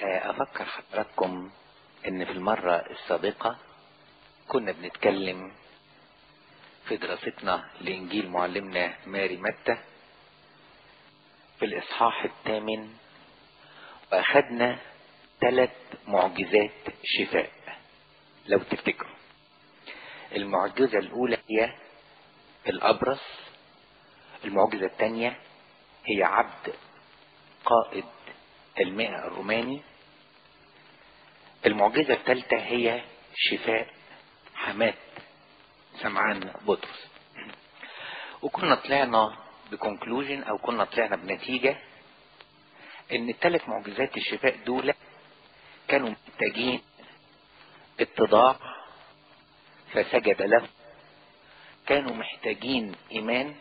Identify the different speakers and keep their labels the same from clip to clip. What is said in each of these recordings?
Speaker 1: أفكر حضراتكم إن في المرة السابقة كنا بنتكلم في دراستنا لإنجيل معلمنا ماري متى في الإصحاح الثامن وأخدنا ثلاث معجزات شفاء لو تفتكروا المعجزة الأولى هي الأبرص المعجزة الثانية هي عبد قائد المئة الروماني المعجزة الثالثة هي شفاء حماة سمعان بطرس وكنا طلعنا بكونكلوجن او كنا طلعنا بنتيجة ان الثلاث معجزات الشفاء دول كانوا محتاجين اتضاع فسجد له كانوا محتاجين ايمان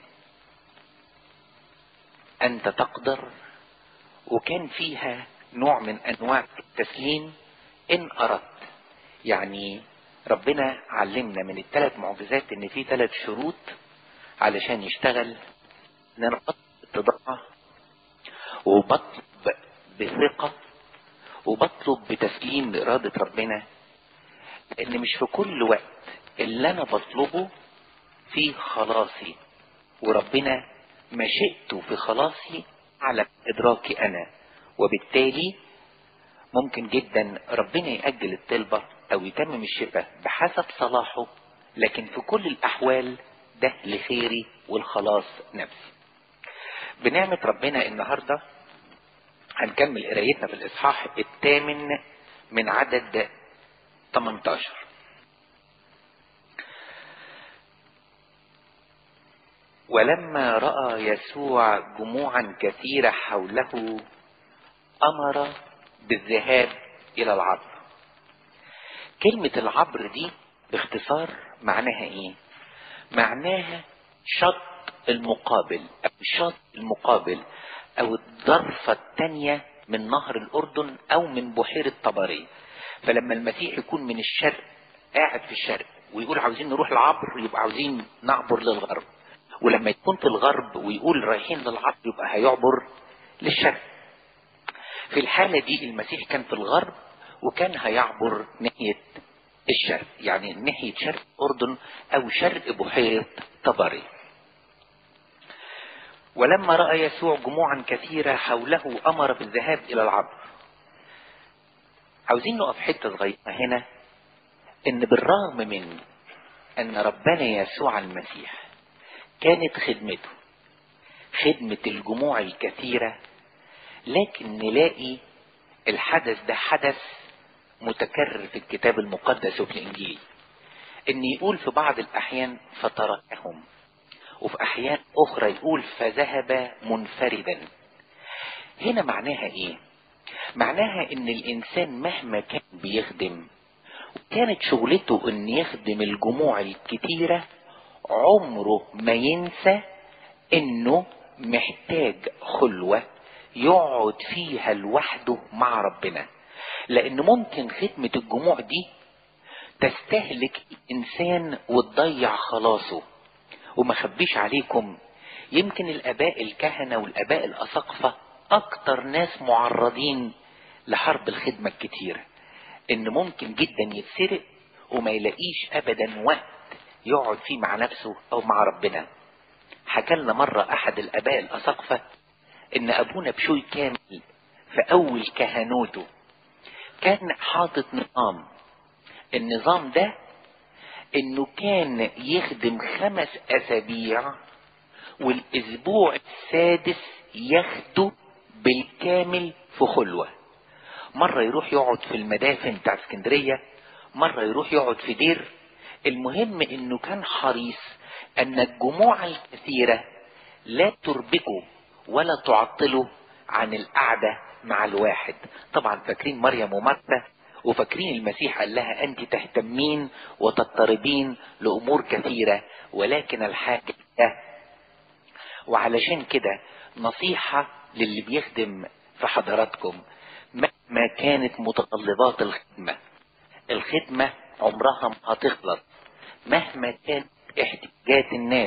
Speaker 1: انت تقدر وكان فيها نوع من انواع التسليم ان اردت يعني ربنا علمنا من الثلاث معجزات ان في ثلاث شروط علشان يشتغل ان انا بطلب اتضاع وبطلب بثقة وبطلب بتسليم لإرادة ربنا لأن مش في كل وقت اللي أنا بطلبه في خلاصي وربنا مشيئته في خلاصي على إدراكي أنا وبالتالي ممكن جدا ربنا يأجل الطلبة أو يتمم الشفاء بحسب صلاحه لكن في كل الأحوال ده لخيري والخلاص نفسي بنعمة ربنا النهاردة هنكمل قرايتنا في الإصحاح الثامن من عدد 18 ولما رأى يسوع جموعا كثيرة حوله أمر بالذهاب إلى العبر كلمة العبر دي باختصار معناها ايه معناها شط المقابل او الشط المقابل او الضرفة التانية من نهر الاردن او من بحيرة طبرية فلما المسيح يكون من الشرق قاعد في الشرق ويقول عاوزين نروح العبر يبقى عاوزين نعبر للغرب ولما يكون في الغرب ويقول رايحين للعبر يبقى هيعبر للشرق في الحالة دي المسيح كان في الغرب وكان هيعبر ناحية الشرق يعني ناحية شرق الأردن أو شرق بحيرة طبري ولما رأى يسوع جموعا كثيرة حوله أمر بالذهاب إلى العبر عاوزين نقف حتة صغيرة هنا إن بالرغم من أن ربنا يسوع المسيح كانت خدمته خدمة الجموع الكثيرة لكن نلاقي الحدث ده حدث متكرر في الكتاب المقدس وفي الانجيل ان يقول في بعض الاحيان فتركهم وفي احيان اخرى يقول فذهب منفردا هنا معناها ايه معناها ان الانسان مهما كان بيخدم كانت شغلته ان يخدم الجموع الكتيرة عمره ما ينسى انه محتاج خلوة يقعد فيها لوحده مع ربنا لان ممكن خدمة الجموع دي تستهلك الانسان وتضيع خلاصه وما خبيش عليكم يمكن الاباء الكهنة والاباء الاساقفة اكتر ناس معرضين لحرب الخدمة الكتيرة ان ممكن جدا يتسرق وما يلاقيش ابدا وقت يقعد فيه مع نفسه او مع ربنا حكى لنا مرة احد الاباء الاساقفة ان ابونا بشوي كامل في اول كهنوته كان حاطط نظام النظام ده انه كان يخدم خمس اسابيع والاسبوع السادس ياخده بالكامل في خلوة مرة يروح يقعد في المدافن بتاع اسكندرية مرة يروح يقعد في دير المهم انه كان حريص ان الجموع الكثيرة لا تربكه ولا تعطله عن القعدة مع الواحد طبعا فاكرين مريم ومرثا وفاكرين المسيح قال لها انت تهتمين وتضطربين لامور كثيرة ولكن الحاجة وعلشان كده نصيحة للي بيخدم في حضراتكم مهما كانت متطلبات الخدمة الخدمة عمرها ما هتخلص مهما كانت احتياجات الناس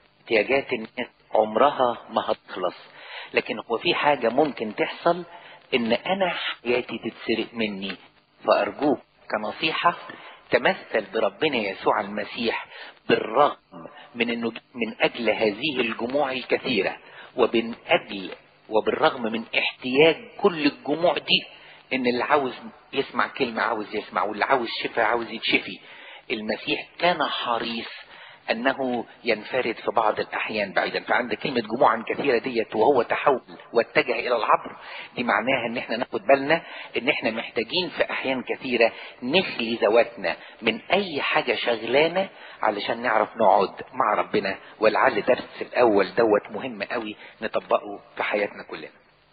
Speaker 1: احتياجات الناس عمرها ما هتخلص لكن هو في حاجة ممكن تحصل ان انا حياتي تتسرق مني فارجوك كنصيحة تمثل بربنا يسوع المسيح بالرغم من انه من اجل هذه الجموع الكثيرة ومن اجل وبالرغم من احتياج كل الجموع دي ان اللي عاوز يسمع كلمة عاوز يسمع واللي عاوز شفاء عاوز يتشفي المسيح كان حريص انه ينفرد في بعض الاحيان بعيدا فعند كلمة جموعا كثيرة ديت وهو تحول واتجه الى العبر دي معناها ان احنا ناخد بالنا ان احنا محتاجين في احيان كثيرة نخلي ذواتنا من اي حاجة شغلانة علشان نعرف نقعد مع ربنا ولعل درس الاول دوت مهم قوي نطبقه في حياتنا كلنا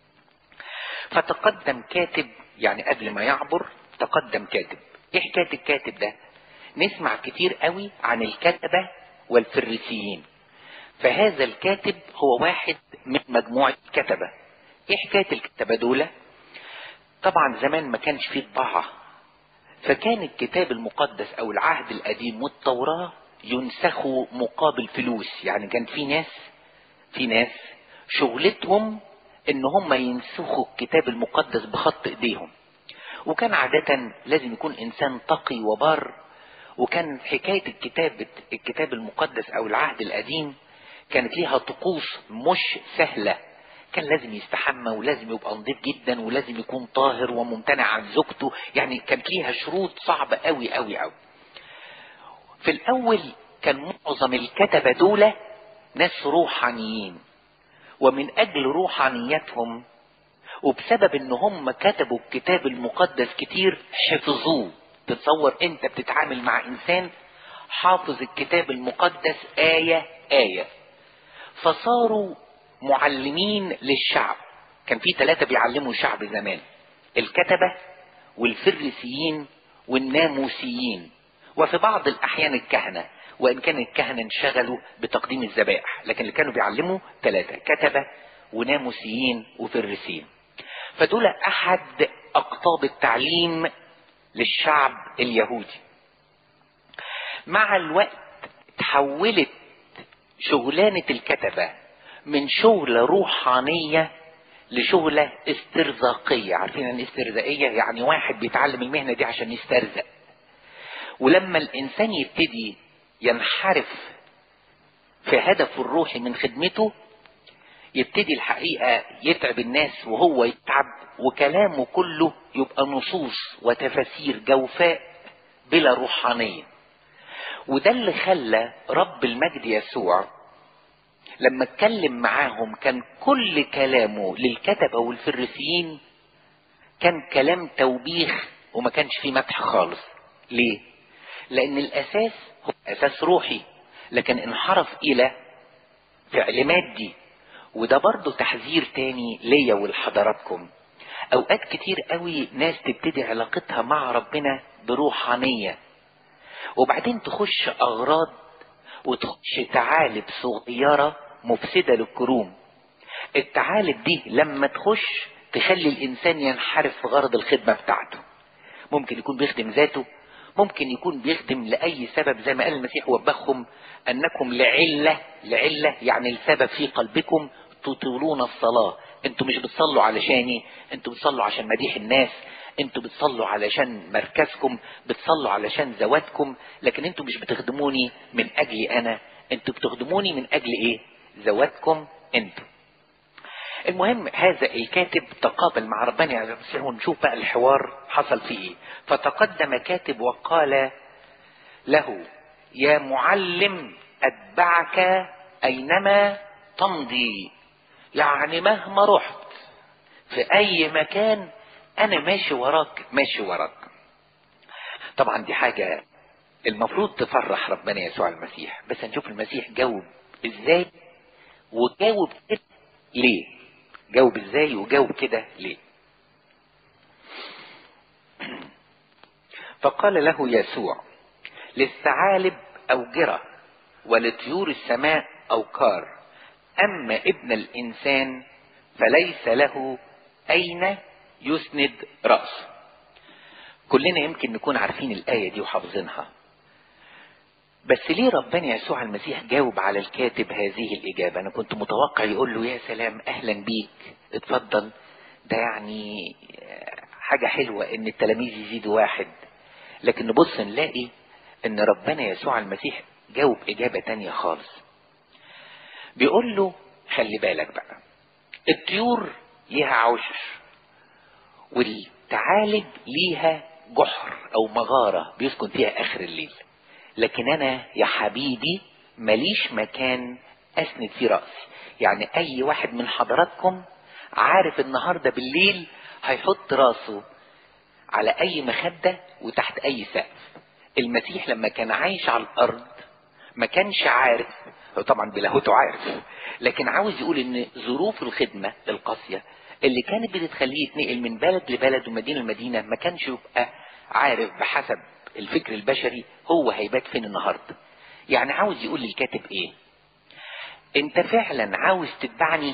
Speaker 1: فتقدم كاتب يعني قبل ما يعبر تقدم كاتب ايه حكايه الكاتب ده نسمع كتير قوي عن الكتبه والفريسيين فهذا الكاتب هو واحد من مجموعه كتبه ايه حكايه الكتبه دول طبعا زمان ما كانش فيه طباعه فكان الكتاب المقدس او العهد القديم والتوراه ينسخوا مقابل فلوس يعني كان في ناس في ناس شغلتهم ان هم ينسخوا الكتاب المقدس بخط ايديهم وكان عادة لازم يكون انسان تقي وبار وكان حكاية الكتاب الكتاب المقدس او العهد القديم كانت ليها طقوس مش سهلة كان لازم يستحمى ولازم يبقى نظيف جدا ولازم يكون طاهر وممتنع عن زوجته يعني كانت ليها شروط صعبة قوي قوي قوي في الاول كان معظم الكتبة دول ناس روحانيين ومن اجل روحانيتهم وبسبب ان هم كتبوا الكتاب المقدس كتير حفظوه تتصور انت بتتعامل مع انسان حافظ الكتاب المقدس آية آية فصاروا معلمين للشعب كان في ثلاثة بيعلموا الشعب زمان الكتبة والفريسيين والناموسيين وفي بعض الأحيان الكهنة وإن كان الكهنة انشغلوا بتقديم الذبائح لكن اللي كانوا بيعلموا ثلاثة كتبة وناموسيين وفريسيين فدول أحد أقطاب التعليم للشعب اليهودي مع الوقت تحولت شغلانة الكتبة من شغلة روحانية لشغلة استرزاقية عارفين ان استرزاقية يعني واحد بيتعلم المهنة دي عشان يسترزق ولما الانسان يبتدي ينحرف في هدفه الروحي من خدمته يبتدي الحقيقة يتعب الناس وهو يتعب وكلامه كله يبقى نصوص وتفاسير جوفاء بلا روحانية وده اللي خلى رب المجد يسوع لما اتكلم معاهم كان كل كلامه للكتبة والفريسيين كان كلام توبيخ وما كانش فيه مدح خالص ليه لان الاساس هو اساس روحي لكن انحرف الى فعل مادي وده برضه تحذير تاني ليا ولحضراتكم اوقات كتير قوي ناس تبتدي علاقتها مع ربنا بروحانية وبعدين تخش اغراض وتخش تعالب صغيرة مفسدة للكروم التعالب دي لما تخش تخلي الانسان ينحرف في غرض الخدمة بتاعته ممكن يكون بيخدم ذاته ممكن يكون بيخدم لأي سبب زي ما قال المسيح وبخهم أنكم لعلة لعلة يعني السبب في قلبكم تطولون الصلاة انتوا مش بتصلوا علشاني انتوا بتصلوا عشان مديح الناس انتوا بتصلوا علشان مركزكم بتصلوا علشان ذواتكم لكن انتوا مش بتخدموني من اجلي انا انتوا بتخدموني من اجل ايه ذواتكم انتوا المهم هذا الكاتب تقابل مع ربنا المسيح ونشوف بقى الحوار حصل فيه ايه فتقدم كاتب وقال له يا معلم اتبعك اينما تمضي يعني مهما رحت في اي مكان انا ماشي وراك ماشي وراك طبعا دي حاجة المفروض تفرح ربنا يسوع المسيح بس هنشوف المسيح جاوب ازاي وجاوب كده ليه جاوب ازاي وجاوب كده ليه فقال له يسوع للثعالب أوجرة ولطيور السماء أوكار أما ابن الإنسان فليس له أين يسند رأسه كلنا يمكن نكون عارفين الآية دي وحافظينها بس ليه ربنا يسوع المسيح جاوب على الكاتب هذه الإجابة أنا كنت متوقع يقول له يا سلام أهلا بيك اتفضل ده يعني حاجة حلوة ان التلاميذ يزيدوا واحد لكن نبص نلاقي ان ربنا يسوع المسيح جاوب اجابة تانية خالص بيقول له خلي بالك بقى الطيور ليها عشش والثعالب ليها جحر او مغارة بيسكن فيها اخر الليل لكن انا يا حبيبي ماليش مكان اسند فيه رأسي يعني اي واحد من حضراتكم عارف النهاردة بالليل هيحط راسه على اي مخدة وتحت اي سقف المسيح لما كان عايش على الارض ما كانش عارف هو طبعا بلاهوته عارف لكن عاوز يقول ان ظروف الخدمة القاسية اللي كانت بتخليه يتنقل من بلد لبلد ومدينة لمدينة ما كانش يبقى عارف بحسب الفكر البشري هو هيبات فين النهاردة يعني عاوز يقول للكاتب ايه انت فعلا عاوز تتبعني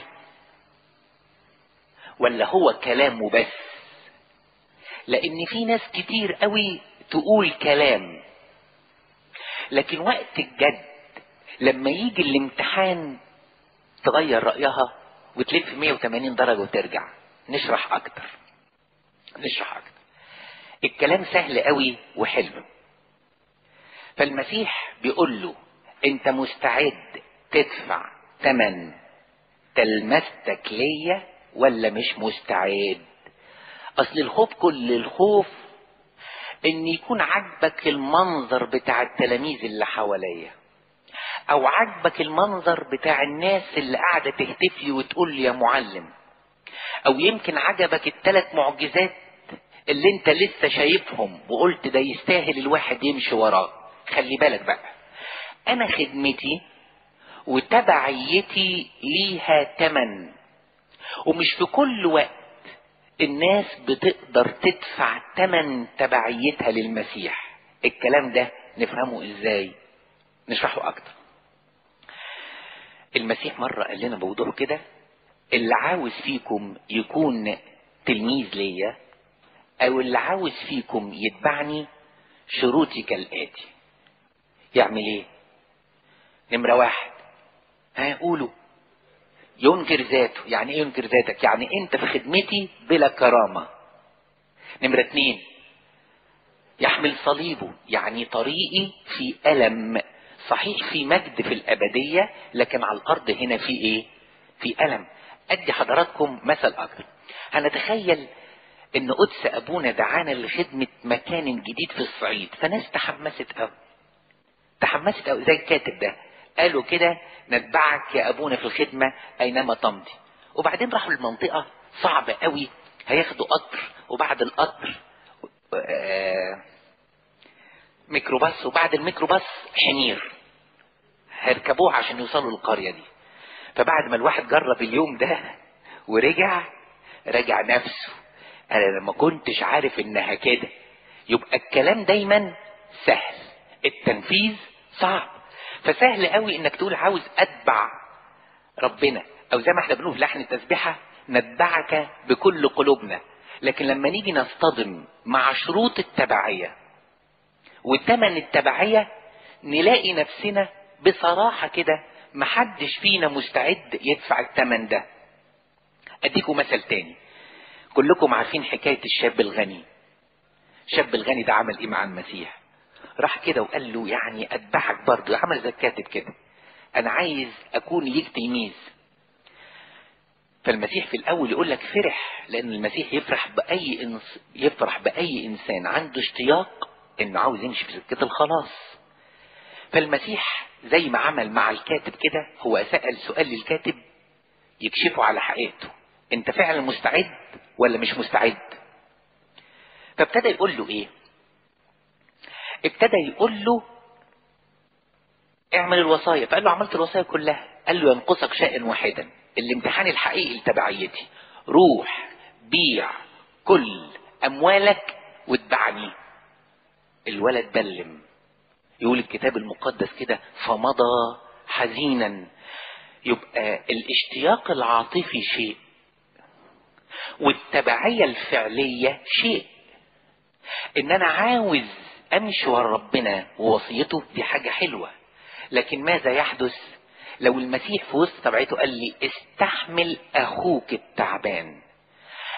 Speaker 1: ولا هو كلامه بس لان في ناس كتير قوي تقول كلام لكن وقت الجد لما يجي الامتحان تغير رأيها وتلف 180 درجة وترجع نشرح اكتر نشرح اكتر الكلام سهل قوي وحلو فالمسيح بيقول له انت مستعد تدفع تمن تلمستك ليا ولا مش مستعد اصل الخوف كل الخوف ان يكون عاجبك المنظر بتاع التلاميذ اللي حواليا او عاجبك المنظر بتاع الناس اللي قاعده تهتف لي وتقول لي يا معلم او يمكن عجبك الثلاث معجزات اللي انت لسه شايفهم وقلت ده يستاهل الواحد يمشي وراه خلي بالك بقى انا خدمتي وتبعيتي ليها تمن ومش في كل وقت الناس بتقدر تدفع تمن تبعيتها للمسيح الكلام ده نفهمه ازاي نشرحه اكتر المسيح مرة قال لنا بوضوح كده اللي عاوز فيكم يكون تلميذ ليا او اللي عاوز فيكم يتبعني شروطي كالاتي يعمل ايه نمرة واحد ها قولوا ينكر ذاته يعني ايه ينكر ذاتك يعني انت في خدمتي بلا كرامة نمرة اتنين يحمل صليبه يعني طريقي في ألم صحيح في مجد في الأبدية لكن على الأرض هنا في ايه في ألم أدي حضراتكم مثل أكتر هنتخيل ان قدس ابونا دعانا لخدمة مكان جديد في الصعيد فناس تحمست قوي تحمست قوي زي الكاتب ده قالوا كده نتبعك يا ابونا في الخدمة اينما تمضي وبعدين راحوا المنطقة صعبة قوي هياخدوا قطر وبعد القطر آه ميكروباص وبعد الميكروباص حمير هيركبوه عشان يوصلوا للقرية دي فبعد ما الواحد جرب اليوم ده ورجع رجع نفسه انا لما كنتش عارف انها كده يبقى الكلام دايما سهل التنفيذ صعب فسهل قوي انك تقول عاوز اتبع ربنا او زي ما احنا بنقول في لحن التسبيحه نتبعك بكل قلوبنا لكن لما نيجي نصطدم مع شروط التبعيه وثمن التبعيه نلاقي نفسنا بصراحه كده محدش فينا مستعد يدفع الثمن ده اديكم مثل تاني كلكم عارفين حكايه الشاب الغني الشاب الغني ده عمل ايه مع المسيح راح كده وقال له يعني اتبعك برضه عمل زي الكاتب كده انا عايز اكون ليك تلميذ فالمسيح في الاول يقول لك فرح لان المسيح يفرح باي إنس يفرح باي انسان عنده اشتياق انه عاوز يمشي في سكه الخلاص فالمسيح زي ما عمل مع الكاتب كده هو سأل سؤال للكاتب يكشفه على حقيقته انت فعلا مستعد ولا مش مستعد فابتدى يقول له ايه ابتدى يقول له اعمل الوصايا فقال له عملت الوصايا كلها قال له ينقصك شيئا واحدا الامتحان الحقيقي لتبعيتي روح بيع كل اموالك واتبعني الولد بلم يقول الكتاب المقدس كده فمضى حزينا يبقى الاشتياق العاطفي شيء والتبعية الفعلية شيء ان انا عاوز امشي ورا ربنا ووصيته دي حاجة حلوة لكن ماذا يحدث لو المسيح في وسط تبعيته قال لي استحمل اخوك التعبان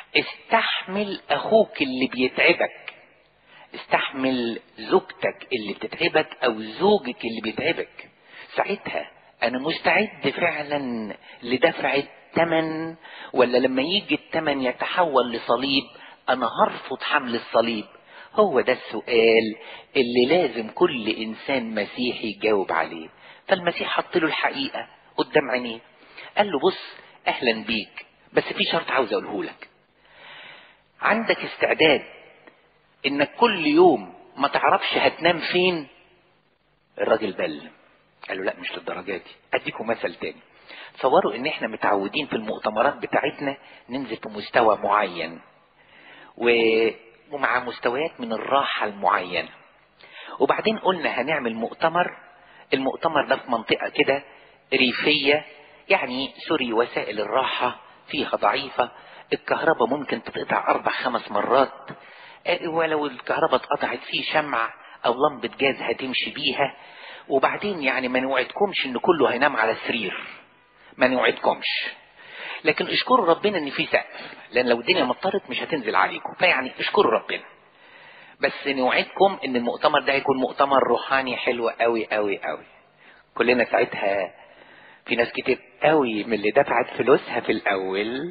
Speaker 1: استحمل اخوك اللي بيتعبك استحمل زوجتك اللي بتتعبك او زوجك اللي بيتعبك ساعتها انا مستعد فعلا لدفع الثمن ولا لما يجي الثمن يتحول لصليب انا هرفض حمل الصليب هو ده السؤال اللي لازم كل انسان مسيحي يجاوب عليه فالمسيح حط له الحقيقة قدام عينيه قال له بص اهلا بيك بس في شرط عاوز اقوله لك عندك استعداد انك كل يوم ما تعرفش هتنام فين الراجل بل قال له لا مش للدرجه دي اديكم مثل تاني تصوروا ان احنا متعودين في المؤتمرات بتاعتنا ننزل في مستوى معين و... ومع مستويات من الراحة المعينة وبعدين قلنا هنعمل مؤتمر المؤتمر ده في منطقة كده ريفية يعني سوري وسائل الراحة فيها ضعيفة الكهرباء ممكن تتقطع أربع خمس مرات ولو الكهرباء اتقطعت في شمع أو لمبة جاز هتمشي بيها وبعدين يعني ما نوعدكمش إن كله هينام على سرير ما نوعدكمش لكن اشكروا ربنا ان في سقف لان لو الدنيا مطرت مش هتنزل عليكم فيعني اشكروا ربنا بس نوعدكم ان المؤتمر ده هيكون مؤتمر روحاني حلو قوي قوي قوي كلنا ساعتها في ناس كتير قوي من اللي دفعت فلوسها في الاول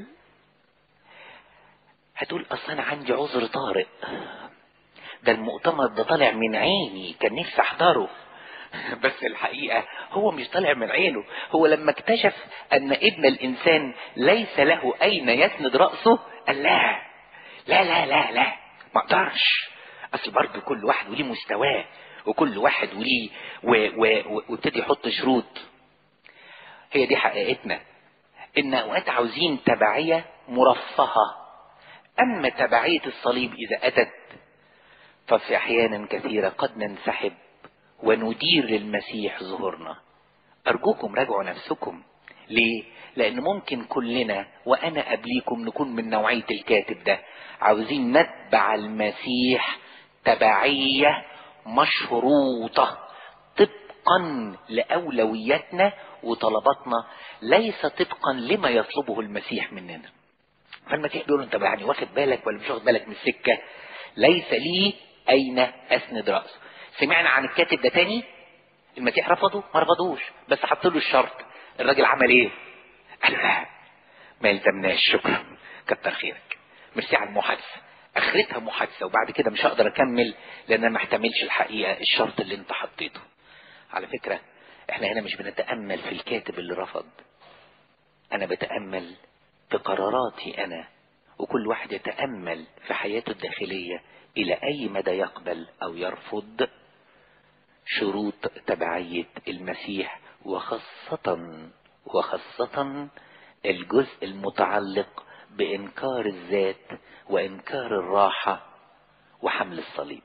Speaker 1: هتقول اصل انا عندي عذر طارئ ده المؤتمر ده طالع من عيني كان نفسي احضره بس الحقيقة هو مش طالع من عينه هو لما اكتشف ان ابن الانسان ليس له اين يسند رأسه قال لا لا لا لا لا ما اقدرش اصل برضه كل واحد وليه مستواه وكل واحد وليه وابتدي يحط شروط هي دي حقيقتنا ان اوقات عاوزين تبعية مرفهة اما تبعية الصليب اذا اتت ففي احيانا كثيرة قد ننسحب وندير للمسيح ظهورنا أرجوكم راجعوا نفسكم ليه؟ لأن ممكن كلنا وأنا قبليكم نكون من نوعية الكاتب ده عاوزين نتبع المسيح تبعية مشروطة طبقا لأولوياتنا وطلباتنا ليس طبقا لما يطلبه المسيح مننا فالمسيح بيقول انت يعني واخد بالك ولا مش واخد بالك من السكة ليس لي أين أسند رأسه سمعنا عن الكاتب ده تاني المسيح رفضه ما رفضوش بس حط له الشرط الراجل عمل ايه قال لا ما يلزمناش شكرا كتر خيرك ميرسي على المحادثه اخرتها محادثه وبعد كده مش هقدر اكمل لان انا ما احتملش الحقيقه الشرط اللي انت حطيته على فكره احنا هنا مش بنتامل في الكاتب اللي رفض انا بتامل في قراراتي انا وكل واحد يتامل في حياته الداخليه الى اي مدى يقبل او يرفض شروط تبعية المسيح وخاصة وخاصة الجزء المتعلق بإنكار الذات وإنكار الراحة وحمل الصليب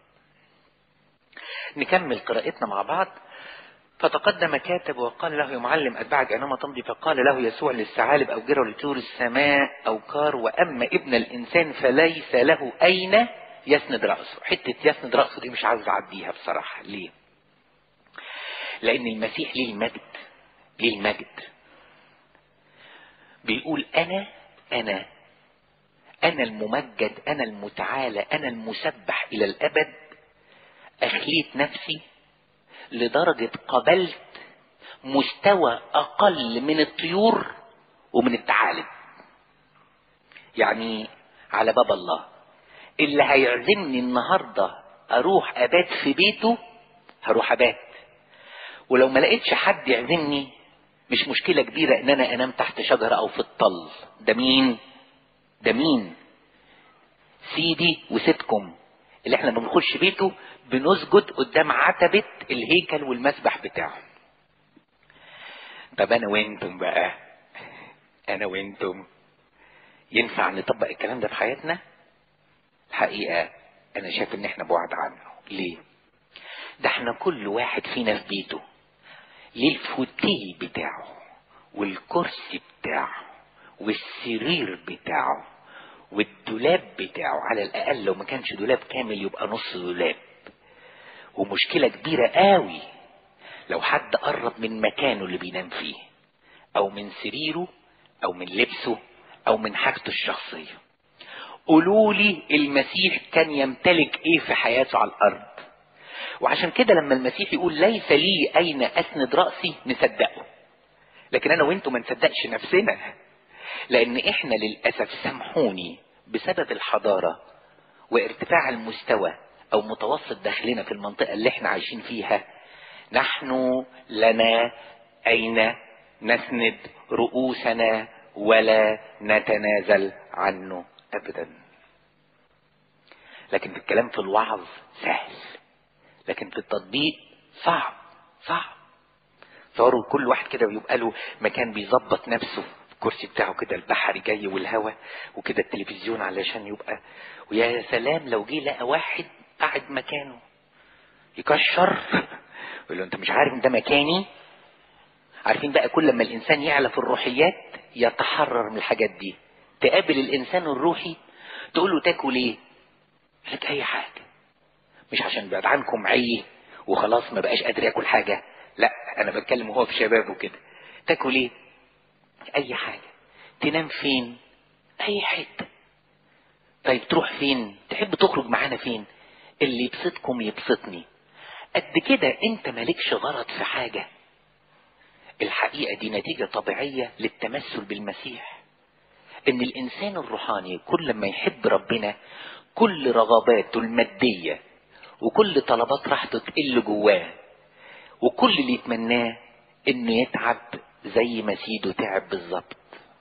Speaker 1: نكمل قراءتنا مع بعض فتقدم كاتب وقال له يا معلم أتبعك أينما تمضي فقال له يسوع للثعالب أو جرى لطيور السماء أو كار وأما ابن الإنسان فليس له أين يسند رأسه حتة يسند رأسه دي مش عاوز أعديها بصراحة ليه لأن المسيح ليه المجد ليه المجد بيقول أنا أنا أنا الممجد أنا المتعالى أنا المسبح إلى الأبد أخليت نفسي لدرجة قبلت مستوى أقل من الطيور ومن الثعالب يعني على باب الله اللي هيعزمني النهاردة أروح أبات في بيته هروح أبات ولو ما لقيتش حد يعزمني مش مشكلة كبيرة ان انا انام تحت شجرة او في الطل ده مين ده مين سيدي وسيدكم اللي احنا بنخش بيته بنسجد قدام عتبة الهيكل والمسبح بتاعه طب انا وانتم بقى انا وانتم ينفع نطبق الكلام ده في حياتنا الحقيقة انا شايف ان احنا بعد عنه ليه ده احنا كل واحد فينا في بيته ليه الفوتيه بتاعه والكرسي بتاعه والسرير بتاعه والدولاب بتاعه على الاقل لو ما كانش دولاب كامل يبقى نص دولاب ومشكلة كبيرة قوي لو حد قرب من مكانه اللي بينام فيه او من سريره او من لبسه او من حاجته الشخصية قولوا لي المسيح كان يمتلك ايه في حياته على الارض وعشان كده لما المسيح يقول ليس لي اين اسند راسي نصدقه لكن انا وانتم ما نصدقش نفسنا لان احنا للاسف سامحوني بسبب الحضاره وارتفاع المستوى او متوسط دخلنا في المنطقه اللي احنا عايشين فيها نحن لنا اين نسند رؤوسنا ولا نتنازل عنه ابدا لكن في الكلام في الوعظ سهل لكن في التطبيق صعب صعب تصوروا كل واحد كده ويبقى له مكان بيظبط نفسه الكرسي بتاعه كده البحر جاي والهوا وكده التلفزيون علشان يبقى ويا سلام لو جه لقى واحد قاعد مكانه يكشر يقول له انت مش عارف ان ده مكاني عارفين بقى كل ما الانسان يعلى في الروحيات يتحرر من الحاجات دي تقابل الانسان الروحي تقول له تاكل ايه لك اي حاجه مش عشان بعد عنكم عيه وخلاص ما بقاش قادر ياكل حاجه لا انا بتكلم وهو في شبابه كده تاكل ايه اي حاجه تنام فين اي حته طيب تروح فين تحب تخرج معانا فين اللي يبسطكم يبسطني قد كده انت مالكش غرض في حاجه الحقيقه دي نتيجه طبيعيه للتمثل بالمسيح ان الانسان الروحاني كل ما يحب ربنا كل رغباته الماديه وكل طلبات راحته تقل جواه وكل اللي يتمناه انه يتعب زي ما سيده تعب بالظبط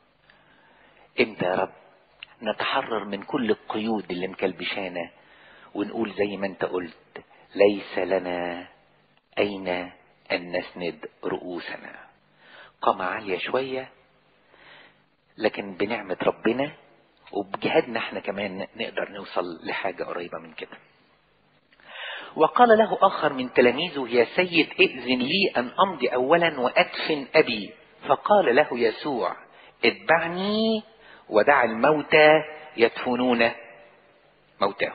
Speaker 1: امتى يا رب نتحرر من كل القيود اللي مكلبشانا ونقول زي ما انت قلت ليس لنا اين ان نسند رؤوسنا قامة عالية شوية لكن بنعمة ربنا وبجهادنا احنا كمان نقدر نوصل لحاجة قريبة من كده وقال له آخر من تلاميذه يا سيد ائذن لي أن أمضي أولا وأدفن أبي فقال له يسوع اتبعني ودع الموتى يدفنون موتاهم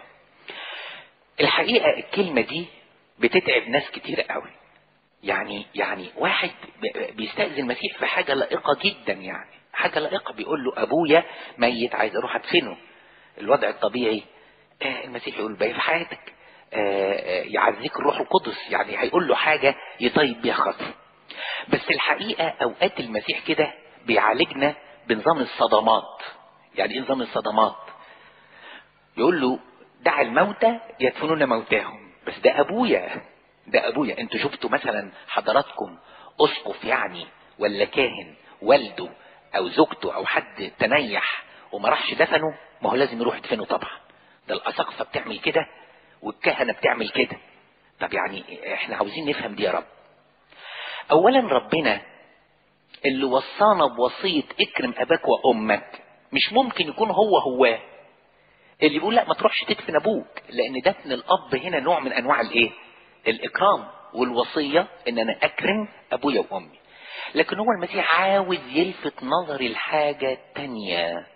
Speaker 1: الحقيقة الكلمة دي بتتعب ناس كتير قوي يعني يعني واحد بيستأذن المسيح في حاجة لائقة جدا يعني حاجة لائقة بيقول له أبويا ميت عايز أروح أدفنه الوضع الطبيعي آه المسيح يقول باقي في حياتك آه يعزيك الروح القدس يعني هيقول له حاجة يطيب بيها خاطر بس الحقيقة أوقات المسيح كده بيعالجنا بنظام الصدمات يعني ايه نظام الصدمات يقول له دع الموتى يدفنون موتاهم بس ده ابويا ده ابويا انتوا شفتوا مثلا حضراتكم اسقف يعني ولا كاهن والده او زوجته او حد تنيح وما راحش دفنه ما هو لازم يروح يدفنه طبعا ده الاساقفه بتعمل كده والكهنه بتعمل كده طب يعني احنا عاوزين نفهم دي يا رب اولا ربنا اللي وصانا بوصيه اكرم اباك وامك مش ممكن يكون هو هو اللي بيقول لا ما تروحش تدفن ابوك لان دفن الاب هنا نوع من انواع الايه الاكرام والوصيه ان انا اكرم ابويا وامي لكن هو المسيح عاوز يلفت نظري لحاجه تانية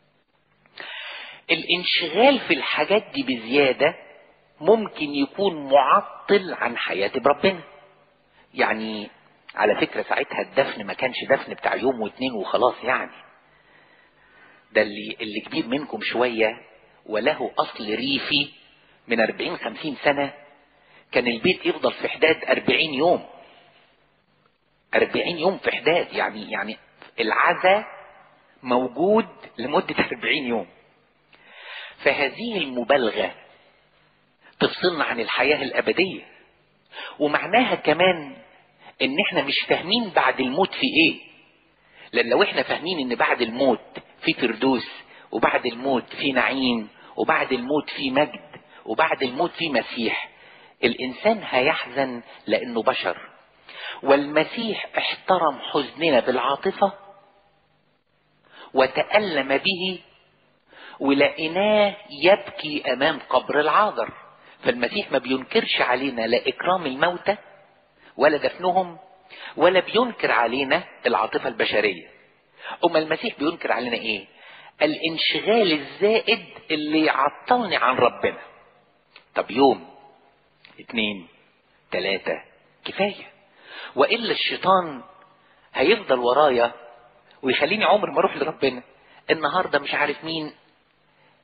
Speaker 1: الانشغال في الحاجات دي بزياده ممكن يكون معطل عن حياتي بربنا يعني على فكرة ساعتها الدفن ما كانش دفن بتاع يوم واتنين وخلاص يعني ده اللي, اللي كبير منكم شوية وله أصل ريفي من أربعين خمسين سنة كان البيت يفضل في حداد أربعين يوم أربعين يوم في حداد يعني يعني العزا موجود لمدة أربعين يوم فهذه المبالغة تفصلنا عن الحياة الأبدية ومعناها كمان ان احنا مش فاهمين بعد الموت في ايه لان لو احنا فاهمين ان بعد الموت في فردوس وبعد الموت في نعيم وبعد الموت في مجد وبعد الموت في مسيح الانسان هيحزن لانه بشر والمسيح احترم حزننا بالعاطفة وتألم به ولقيناه يبكي امام قبر العاذر فالمسيح ما بينكرش علينا لا اكرام الموتى ولا دفنهم ولا بينكر علينا العاطفة البشرية أما المسيح بينكر علينا إيه الانشغال الزائد اللي يعطلني عن ربنا طب يوم اتنين تلاتة كفاية وإلا الشيطان هيفضل ورايا ويخليني عمر ما اروح لربنا النهارده مش عارف مين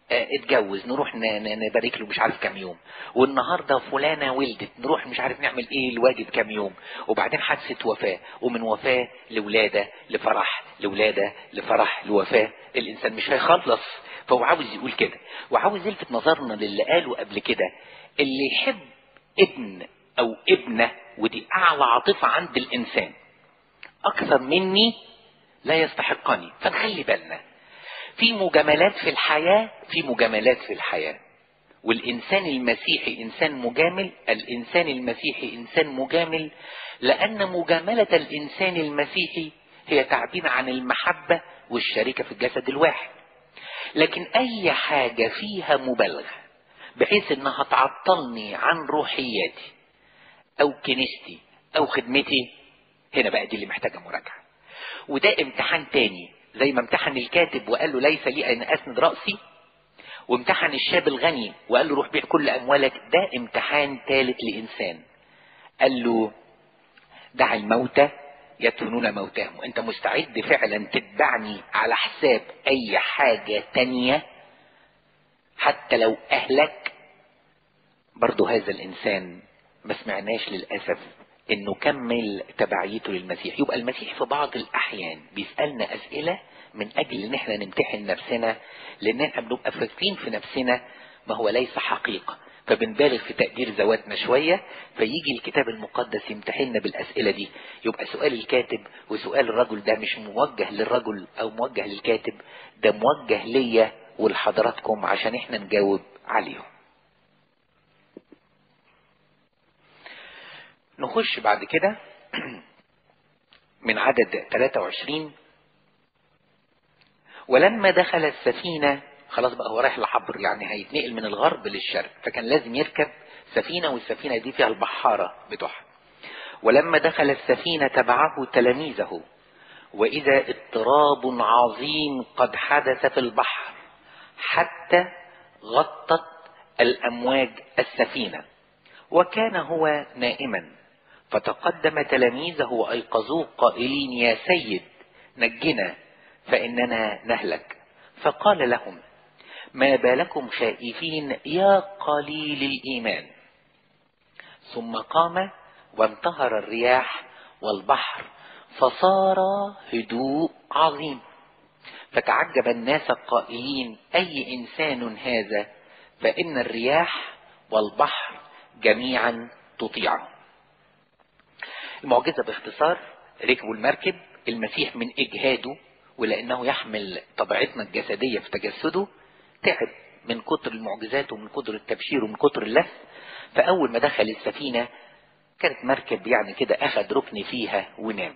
Speaker 1: اه اتجوز نروح نبارك له مش عارف كام يوم والنهارده فلانه ولدت نروح مش عارف نعمل ايه الواجب كام يوم وبعدين حادثه وفاه ومن وفاه لولاده لفرح لولاده لفرح لوفاه الانسان مش هيخلص فهو عاوز يقول كده وعاوز يلفت نظرنا للي قاله قبل كده اللي يحب ابن او ابنه ودي اعلى عاطفه عند الانسان اكثر مني لا يستحقني فنخلي بالنا في مجاملات في الحياة في مجاملات في الحياة والإنسان المسيحي إنسان مجامل الإنسان المسيحي إنسان مجامل لأن مجاملة الإنسان المسيحي هي تعبير عن المحبة والشركة في الجسد الواحد لكن أي حاجة فيها مبالغة بحيث إنها تعطلني عن روحياتي أو كنيستي أو خدمتي هنا بقى دي اللي محتاجة مراجعة وده امتحان تاني زي ما امتحن الكاتب وقال له ليس لي ان اسند راسي وامتحن الشاب الغني وقال له روح بيع كل اموالك ده امتحان ثالث لانسان قال له دع الموتى يدفنون موتاهم انت مستعد فعلا تتبعني على حساب اي حاجة تانية حتى لو اهلك برضو هذا الانسان ما سمعناش للاسف انه كمل تبعيته للمسيح يبقى المسيح في بعض الاحيان بيسالنا اسئله من اجل ان احنا نمتحن نفسنا لان احنا بنبقى فاكرين في نفسنا ما هو ليس حقيقه فبنبالغ في تقدير ذواتنا شويه فيجي الكتاب المقدس يمتحننا بالاسئله دي يبقى سؤال الكاتب وسؤال الرجل ده مش موجه للرجل او موجه للكاتب ده موجه ليا ولحضراتكم عشان احنا نجاوب عليهم نخش بعد كده من عدد 23 ولما دخل السفينة خلاص بقى هو رايح العبر يعني هيتنقل من الغرب للشرق فكان لازم يركب سفينة والسفينة دي فيها البحارة بتوعها ولما دخل السفينة تبعه تلاميذه وإذا اضطراب عظيم قد حدث في البحر حتى غطت الأمواج السفينة وكان هو نائما فتقدم تلاميذه وأيقظوه قائلين يا سيد نجنا فإننا نهلك فقال لهم ما بالكم خائفين يا قليل الإيمان ثم قام وانتهر الرياح والبحر فصار هدوء عظيم فتعجب الناس قائلين أي إنسان هذا فإن الرياح والبحر جميعا تطيعه المعجزة باختصار ركبوا المركب المسيح من إجهاده ولأنه يحمل طبيعتنا الجسدية في تجسده تعب من كتر المعجزات ومن كتر التبشير ومن كتر اللف فأول ما دخل السفينة كانت مركب يعني كده أخد ركن فيها ونام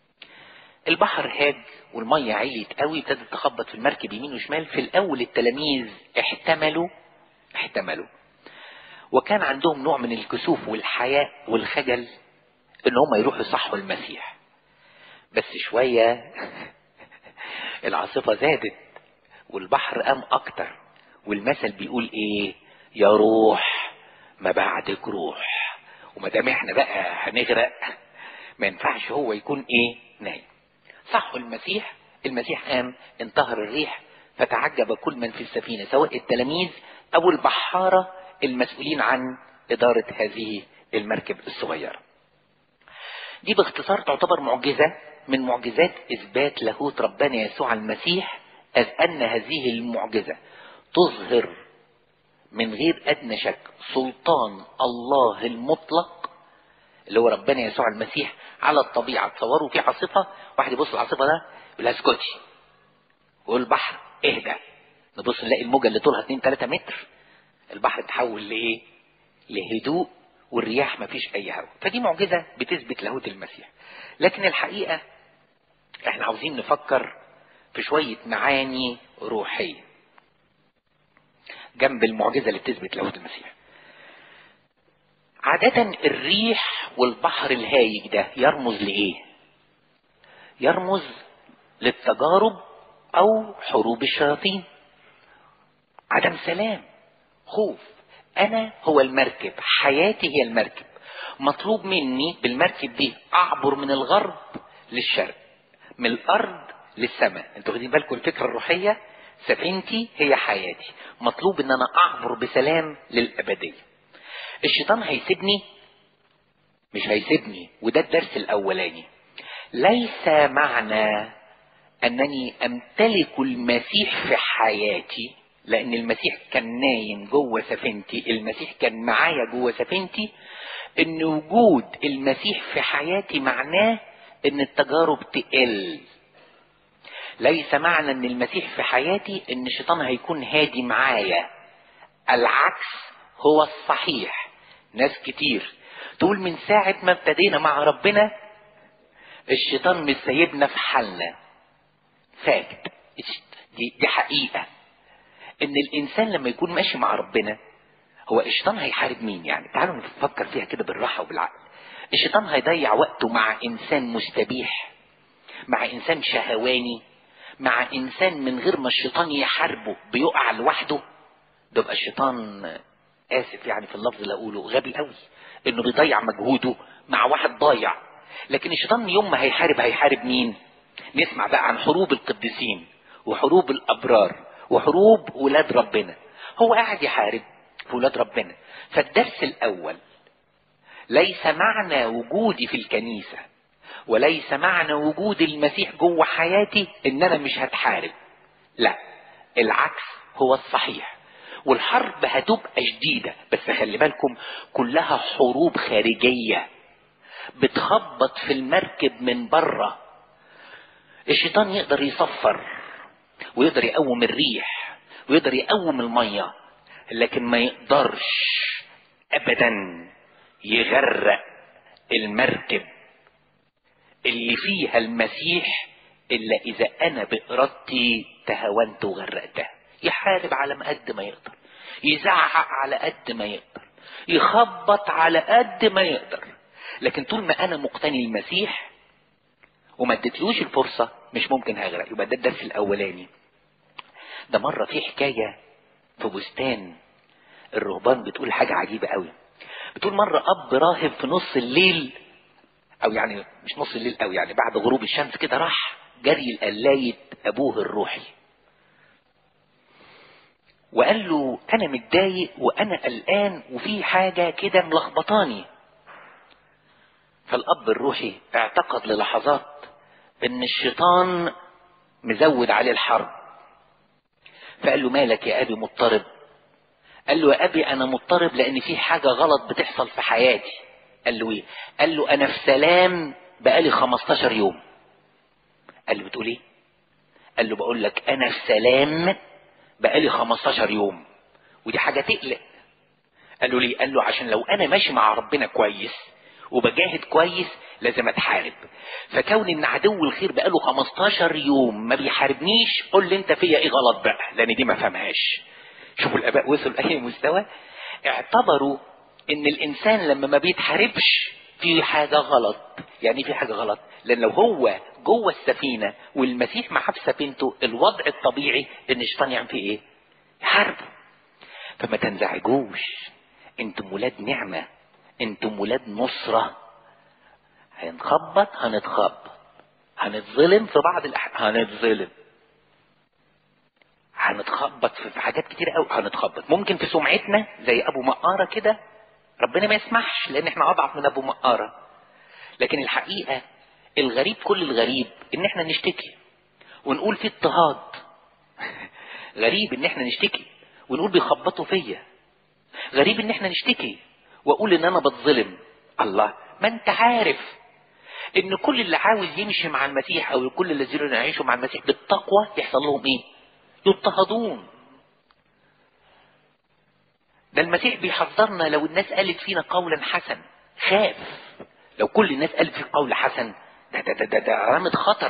Speaker 1: البحر هاج والمية عليت قوي ابتدت تخبط في المركب يمين وشمال في الأول التلاميذ احتملوا احتملوا وكان عندهم نوع من الكسوف والحياء والخجل ان هم يروحوا يصحوا المسيح بس شوية العاصفة زادت والبحر قام اكتر والمثل بيقول ايه يا روح ما بعدك روح وما دام احنا بقى هنغرق ما ينفعش هو يكون ايه نايم صحوا المسيح المسيح قام انتهر الريح فتعجب كل من في السفينة سواء التلاميذ او البحارة المسؤولين عن ادارة هذه المركب الصغيرة دي باختصار تعتبر معجزة من معجزات إثبات لاهوت ربنا يسوع المسيح إذ أن هذه المعجزة تظهر من غير أدنى شك سلطان الله المطلق اللي هو ربنا يسوع المسيح على الطبيعة تصوروا في عاصفة واحد يبص العاصفة ده يقول اسكتي والبحر اهدى نبص نلاقي الموجة اللي طولها 2 3 متر البحر تحول لإيه؟ لهدوء والرياح ما فيش اي هواء فدي معجزة بتثبت لاهوت المسيح لكن الحقيقة احنا عاوزين نفكر في شوية معاني روحية جنب المعجزة اللي بتثبت لاهوت المسيح عادة الريح والبحر الهايج ده يرمز لإيه؟ يرمز للتجارب أو حروب الشياطين عدم سلام خوف انا هو المركب حياتي هي المركب مطلوب مني بالمركب دي اعبر من الغرب للشرق من الارض للسماء انتوا واخدين بالكم الفكره الروحيه سفينتي هي حياتي مطلوب ان انا اعبر بسلام للابديه الشيطان هيسيبني مش هيسيبني وده الدرس الاولاني ليس معنى انني امتلك المسيح في حياتي لان المسيح كان نايم جوه سفينتي المسيح كان معايا جوه سفينتي ان وجود المسيح في حياتي معناه ان التجارب تقل ليس معنى ان المسيح في حياتي ان الشيطان هيكون هادي معايا العكس هو الصحيح ناس كتير تقول من ساعة ما ابتدينا مع ربنا الشيطان مش سايبنا في حالنا فاكت دي, دي حقيقة ان الانسان لما يكون ماشي مع ربنا هو الشيطان هيحارب مين يعني تعالوا نفكر فيها كده بالراحة وبالعقل الشيطان هيضيع وقته مع انسان مستبيح مع انسان شهواني مع انسان من غير ما الشيطان يحاربه بيقع لوحده ده يبقى الشيطان اسف يعني في اللفظ اللي اقوله غبي قوي انه بيضيع مجهوده مع واحد ضايع لكن الشيطان يوم ما هيحارب هيحارب مين نسمع بقى عن حروب القديسين وحروب الابرار وحروب ولاد ربنا هو قاعد يحارب في ولاد ربنا فالدرس الاول ليس معنى وجودي في الكنيسه وليس معنى وجود المسيح جوه حياتي ان انا مش هتحارب لا العكس هو الصحيح والحرب هتبقى شديدة بس خلي بالكم كلها حروب خارجية بتخبط في المركب من بره الشيطان يقدر يصفر ويقدر يقوم الريح ويقدر يقوم المية لكن ما يقدرش ابدا يغرق المركب اللي فيها المسيح الا اذا انا بارادتي تهاونت وغرقتها يحارب على ما قد ما يقدر يزعق على قد ما يقدر يخبط على قد ما يقدر لكن طول ما انا مقتني المسيح وما اديتلوش الفرصة مش ممكن هغرق يبقى ده الدرس الاولاني ده مرة في حكاية في بستان الرهبان بتقول حاجة عجيبة قوي بتقول مرة اب راهب في نص الليل او يعني مش نص الليل قوي يعني بعد غروب الشمس كده راح جري لقلاية ابوه الروحي وقال له انا متضايق وانا قلقان وفي حاجة كده ملخبطاني فالاب الروحي اعتقد للحظات ان الشيطان مزود عليه الحرب فقال له مالك يا ابي مضطرب قال له يا ابي انا مضطرب لان في حاجة غلط بتحصل في حياتي قال له ايه قال له انا في سلام بقالي 15 يوم قال له بتقول ايه قال له بقول لك انا في سلام بقالي 15 يوم ودي حاجة تقلق قال له ليه قال له عشان لو انا ماشي مع ربنا كويس وبجاهد كويس لازم اتحارب فكون ان عدو الخير بقاله 15 يوم ما بيحاربنيش قول لي انت فيا ايه غلط بقى لان دي ما فهمهاش شوفوا الاباء وصلوا لاي مستوى اعتبروا ان الانسان لما ما بيتحاربش في حاجة غلط يعني في حاجة غلط لان لو هو جوه السفينة والمسيح معاه في سفينته الوضع الطبيعي ان الشيطان يعمل فيه ايه يحاربه فما تنزعجوش انتم ولاد نعمة انتم ولاد نصرة هنخبط هنتخبط هنتظلم في بعض الأحيان هنتظلم هنتخبط في حاجات كتير قوي هنتخبط ممكن في سمعتنا زي ابو مقارة كده ربنا ما يسمحش لان احنا اضعف من ابو مقارة لكن الحقيقة الغريب كل الغريب ان احنا نشتكي ونقول في اضطهاد غريب ان احنا نشتكي ونقول بيخبطوا فيا غريب ان احنا نشتكي واقول ان انا بتظلم الله ما انت عارف ان كل اللي عاوز يمشي مع المسيح او كل الذين يعيشوا مع المسيح بالتقوى يحصل لهم ايه يضطهدون ده المسيح بيحذرنا لو الناس قالت فينا قولا حسن خاف لو كل الناس قالت في قول حسن ده ده ده ده, ده علامة خطر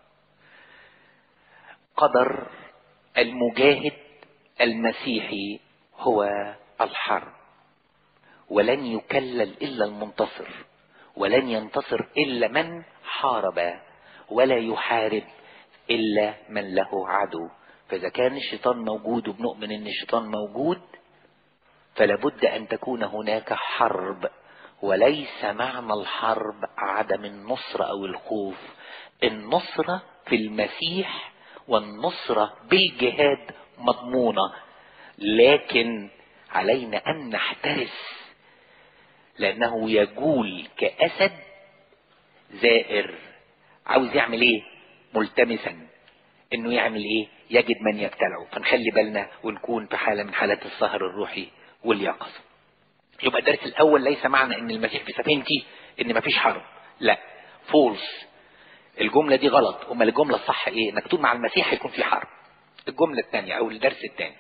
Speaker 1: قدر المجاهد المسيحي هو الحرب ولن يكلل إلا المنتصر ولن ينتصر إلا من حارب ولا يحارب إلا من له عدو فإذا كان الشيطان موجود وبنؤمن إن الشيطان موجود فلا بد أن تكون هناك حرب وليس معنى الحرب عدم النصر أو الخوف النصرة في المسيح والنصرة بالجهاد مضمونة لكن علينا أن نحترس لأنه يجول كأسد زائر عاوز يعمل ايه ملتمسا انه يعمل ايه يجد من يبتلعه فنخلي بالنا ونكون في حالة من حالات السهر الروحي واليقظة يبقى الدرس الاول ليس معنى ان المسيح في سفينتي ان مفيش حرب لا فولس الجملة دي غلط امال الجملة الصح ايه انك تكون مع المسيح هيكون في حرب الجملة الثانية او الدرس الثاني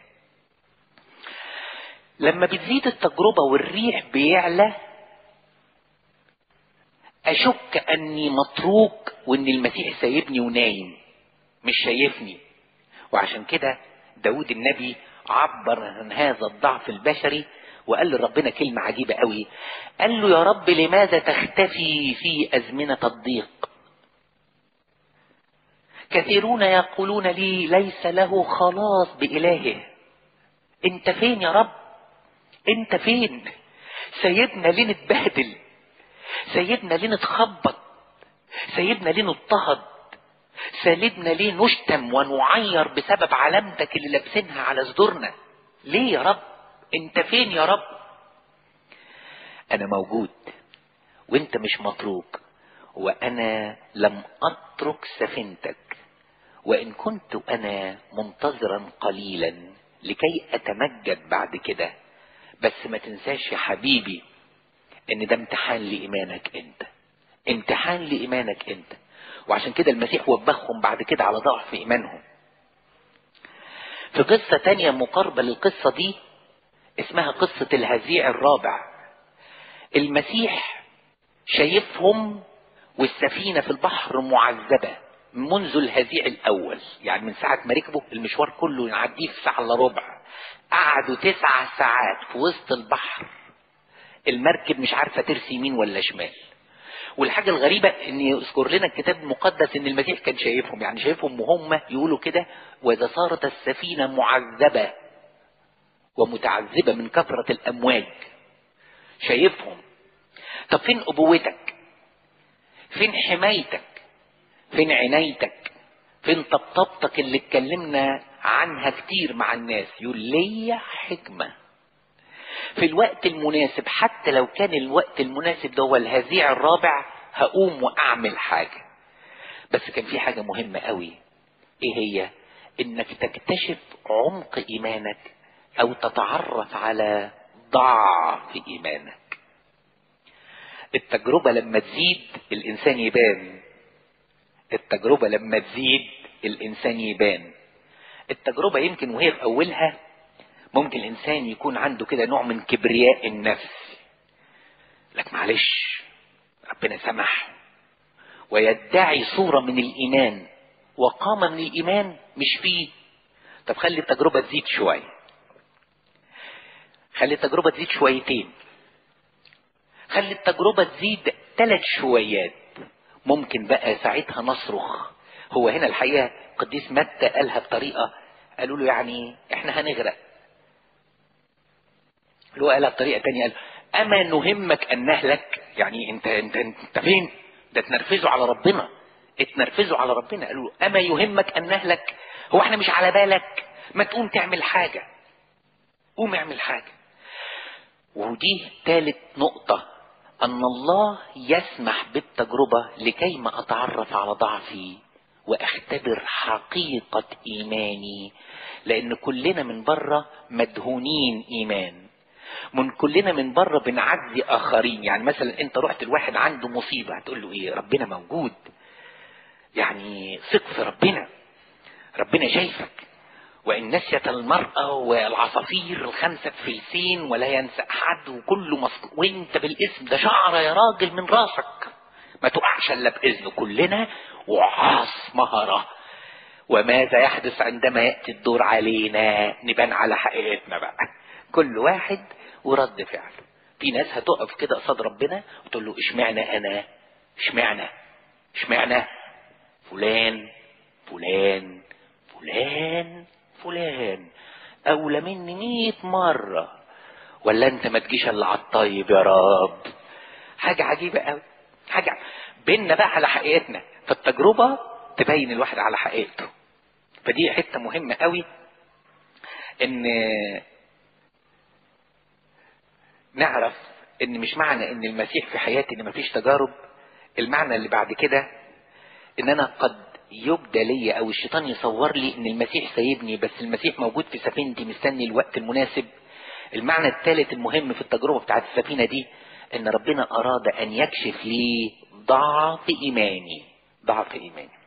Speaker 1: لما بتزيد التجربة والريح بيعلى اشك اني متروك وان المسيح سايبني ونايم مش شايفني وعشان كده داود النبي عبر عن هذا الضعف البشري وقال لربنا كلمة عجيبة قوي قال له يا رب لماذا تختفي في أزمنة الضيق كثيرون يقولون لي ليس له خلاص بإلهه انت فين يا رب انت فين سيدنا ليه نتبهدل سيدنا ليه نتخبط سيدنا ليه نضطهد سيدنا ليه نشتم ونعير بسبب علامتك اللي لابسينها على صدورنا ليه يا رب انت فين يا رب انا موجود وانت مش متروك وانا لم اترك سفينتك وان كنت انا منتظرا قليلا لكي اتمجد بعد كده بس ما تنساش يا حبيبي ان ده امتحان لايمانك انت امتحان لايمانك انت وعشان كده المسيح وبخهم بعد كده على ضعف ايمانهم في قصة تانية مقاربة للقصة دي اسمها قصة الهزيع الرابع المسيح شايفهم والسفينة في البحر معذبة منذ الهزيع الأول يعني من ساعة ما ركبوا المشوار كله يعديه في ساعة إلا ربع قعدوا تسع ساعات في وسط البحر المركب مش عارفة ترسي يمين ولا شمال والحاجة الغريبة ان يذكر لنا الكتاب المقدس ان المسيح كان شايفهم يعني شايفهم وهم يقولوا كده واذا صارت السفينة معذبة ومتعذبة من كثرة الامواج شايفهم طب فين ابوتك فين حمايتك فين عنايتك فين طبطبتك اللي اتكلمنا عنها كتير مع الناس يقول ليا حكمه في الوقت المناسب حتى لو كان الوقت المناسب ده هو الهزيع الرابع هقوم واعمل حاجة بس كان في حاجة مهمة قوي ايه هي انك تكتشف عمق ايمانك او تتعرف على ضعف ايمانك التجربة لما تزيد الانسان يبان التجربة لما تزيد الانسان يبان التجربة يمكن وهي في اولها ممكن الانسان يكون عنده كده نوع من كبرياء النفس لك معلش ربنا سمح ويدعي صورة من الإيمان وقامة من الإيمان مش فيه طب خلي التجربة تزيد شوية خلي التجربة تزيد شويتين خلي التجربة تزيد ثلاث شويات ممكن بقى ساعتها نصرخ هو هنا الحقيقة قديس متى قالها بطريقة قالوا له يعني احنا هنغرق اللي هو قالها بطريقه تانية قال اما نهمك ان نهلك يعني انت انت انت فين ده تنرفزوا على ربنا اتنرفزوا على ربنا قالوا له اما يهمك ان نهلك هو احنا مش على بالك ما تقوم تعمل حاجه قوم اعمل حاجه ودي ثالث نقطه ان الله يسمح بالتجربه لكي ما اتعرف على ضعفي واختبر حقيقه ايماني لان كلنا من بره مدهونين ايمان من كلنا من بره بنعزي اخرين يعني مثلا انت رحت لواحد عنده مصيبه هتقول له ايه ربنا موجود يعني ثق في ربنا ربنا شايفك وان نسيت المراه والعصافير الخمسه فلسين ولا ينسى احد وكله مصك... وانت بالاسم ده شعره يا راجل من راسك ما تقعش الا باذنه كلنا وعاص مهره وماذا يحدث عندما ياتي الدور علينا نبان على حقيقتنا بقى كل واحد ورد فعل في ناس هتقف كده قصاد ربنا وتقول له اشمعنى انا اشمعنى اشمعنى فلان فلان فلان فلان اولى مني مئة مرة ولا انت ما تجيش الا على الطيب يا رب حاجة عجيبة قوي حاجة بينا بقى على حقيقتنا فالتجربة تبين الواحد على حقيقته فدي حتة مهمة قوي ان نعرف ان مش معنى ان المسيح في حياتي ان مفيش تجارب المعنى اللي بعد كده ان انا قد يبدى لي او الشيطان يصور لي ان المسيح سايبني بس المسيح موجود في سفينتي مستني الوقت المناسب المعنى الثالث المهم في التجربة بتاعت السفينة دي ان ربنا اراد ان يكشف لي ضعف ايماني ضعف ايماني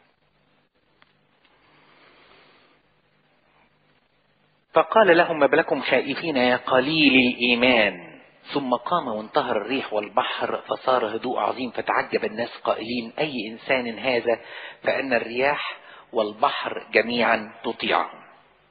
Speaker 1: فقال لهم ما بلكم خائفين يا قليل الايمان ثم قام وانتهر الريح والبحر فصار هدوء عظيم فتعجب الناس قائلين اي انسان هذا فان الرياح والبحر جميعا تطيعه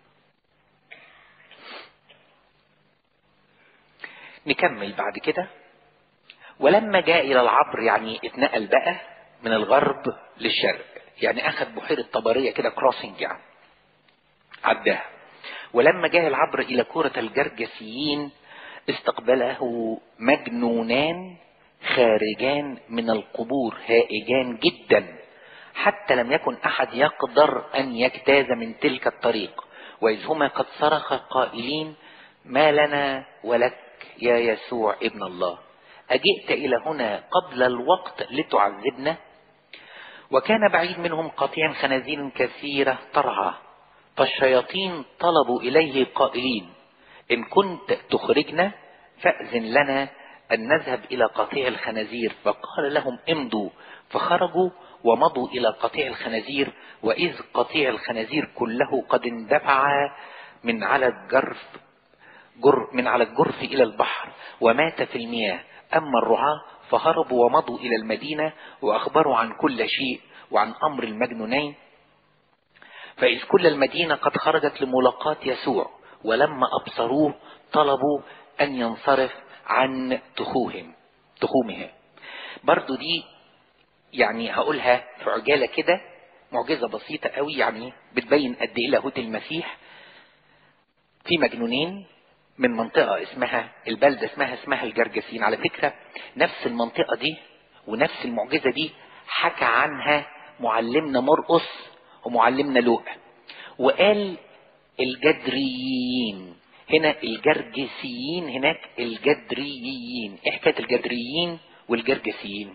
Speaker 1: نكمل بعد كده ولما جاء الى العبر يعني اتنقل بقى من الغرب للشرق يعني اخذ بحيرة طبرية كده كروسنج يعني عداها ولما جاء العبر الى كرة الجرجسيين استقبله مجنونان خارجان من القبور هائجان جدا حتى لم يكن احد يقدر ان يجتاز من تلك الطريق واذ هما قد صرخ قائلين ما لنا ولك يا يسوع ابن الله أجئت إلى هنا قبل الوقت لتعذبنا وكان بعيد منهم قطيع خنازير كثيرة ترعى فالشياطين طلبوا إليه قائلين إن كنت تخرجنا فأذن لنا أن نذهب إلى قطيع الخنازير فقال لهم امضوا فخرجوا ومضوا إلى قطيع الخنازير وإذ قطيع الخنازير كله قد اندفع من على الجرف جر من على الجرف إلى البحر ومات في المياه أما الرعاة فهربوا ومضوا إلى المدينة وأخبروا عن كل شيء وعن أمر المجنونين فإذ كل المدينة قد خرجت لملاقاة يسوع ولما أبصروه طلبوا أن ينصرف عن تخوهم تخومهم برضو دي يعني هقولها في عجالة كده معجزة بسيطة قوي يعني بتبين قد ايه لاهوت المسيح في مجنونين من منطقة اسمها البلدة اسمها اسمها الجرجسين على فكرة نفس المنطقة دي ونفس المعجزة دي حكى عنها معلمنا مرقس ومعلمنا لوقا وقال الجدريين هنا الجرجسيين هناك الجدريين ايه حكايه الجدريين والجرجسيين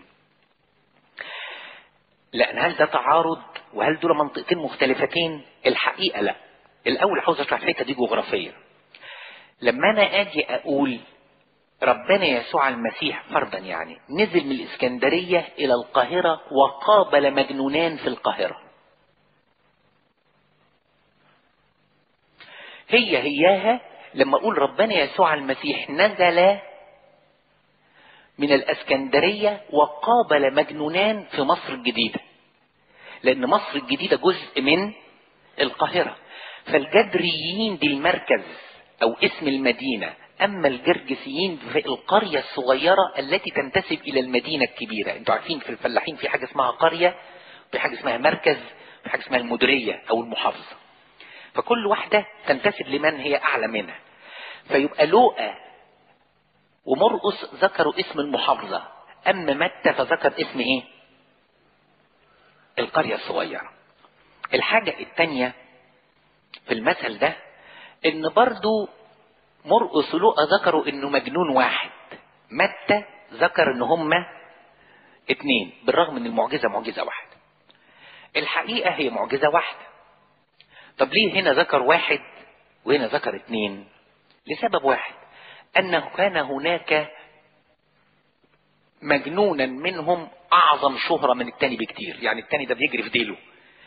Speaker 1: لان هل ده تعارض وهل دول منطقتين مختلفتين الحقيقه لا الاول عاوز اشرح الحته دي جغرافيه لما انا اجي اقول ربنا يسوع المسيح فرضا يعني نزل من الاسكندريه الى القاهره وقابل مجنونان في القاهره هي هياها لما اقول ربنا يسوع المسيح نزل من الاسكندرية وقابل مجنونان في مصر الجديدة لان مصر الجديدة جزء من القاهرة فالجدريين دي المركز او اسم المدينة اما الجرجسيين في القرية الصغيرة التي تنتسب الى المدينة الكبيرة انتوا عارفين في الفلاحين في حاجة اسمها قرية في حاجة اسمها مركز في حاجة اسمها المديرية او المحافظة فكل واحدة تنتسب لمن هي اعلى منها فيبقى لوقا ومرقس ذكروا اسم المحافظة اما متى فذكر اسم ايه القرية الصغيرة الحاجة التانية في المثل ده ان برضو مرقس ولوقا ذكروا انه مجنون واحد متى ذكر ان هما اتنين بالرغم ان المعجزة معجزة واحدة الحقيقة هي معجزة واحدة طب ليه هنا ذكر واحد وهنا ذكر اتنين لسبب واحد انه كان هناك مجنونا منهم اعظم شهرة من التاني بكتير يعني التاني ده بيجري في ديله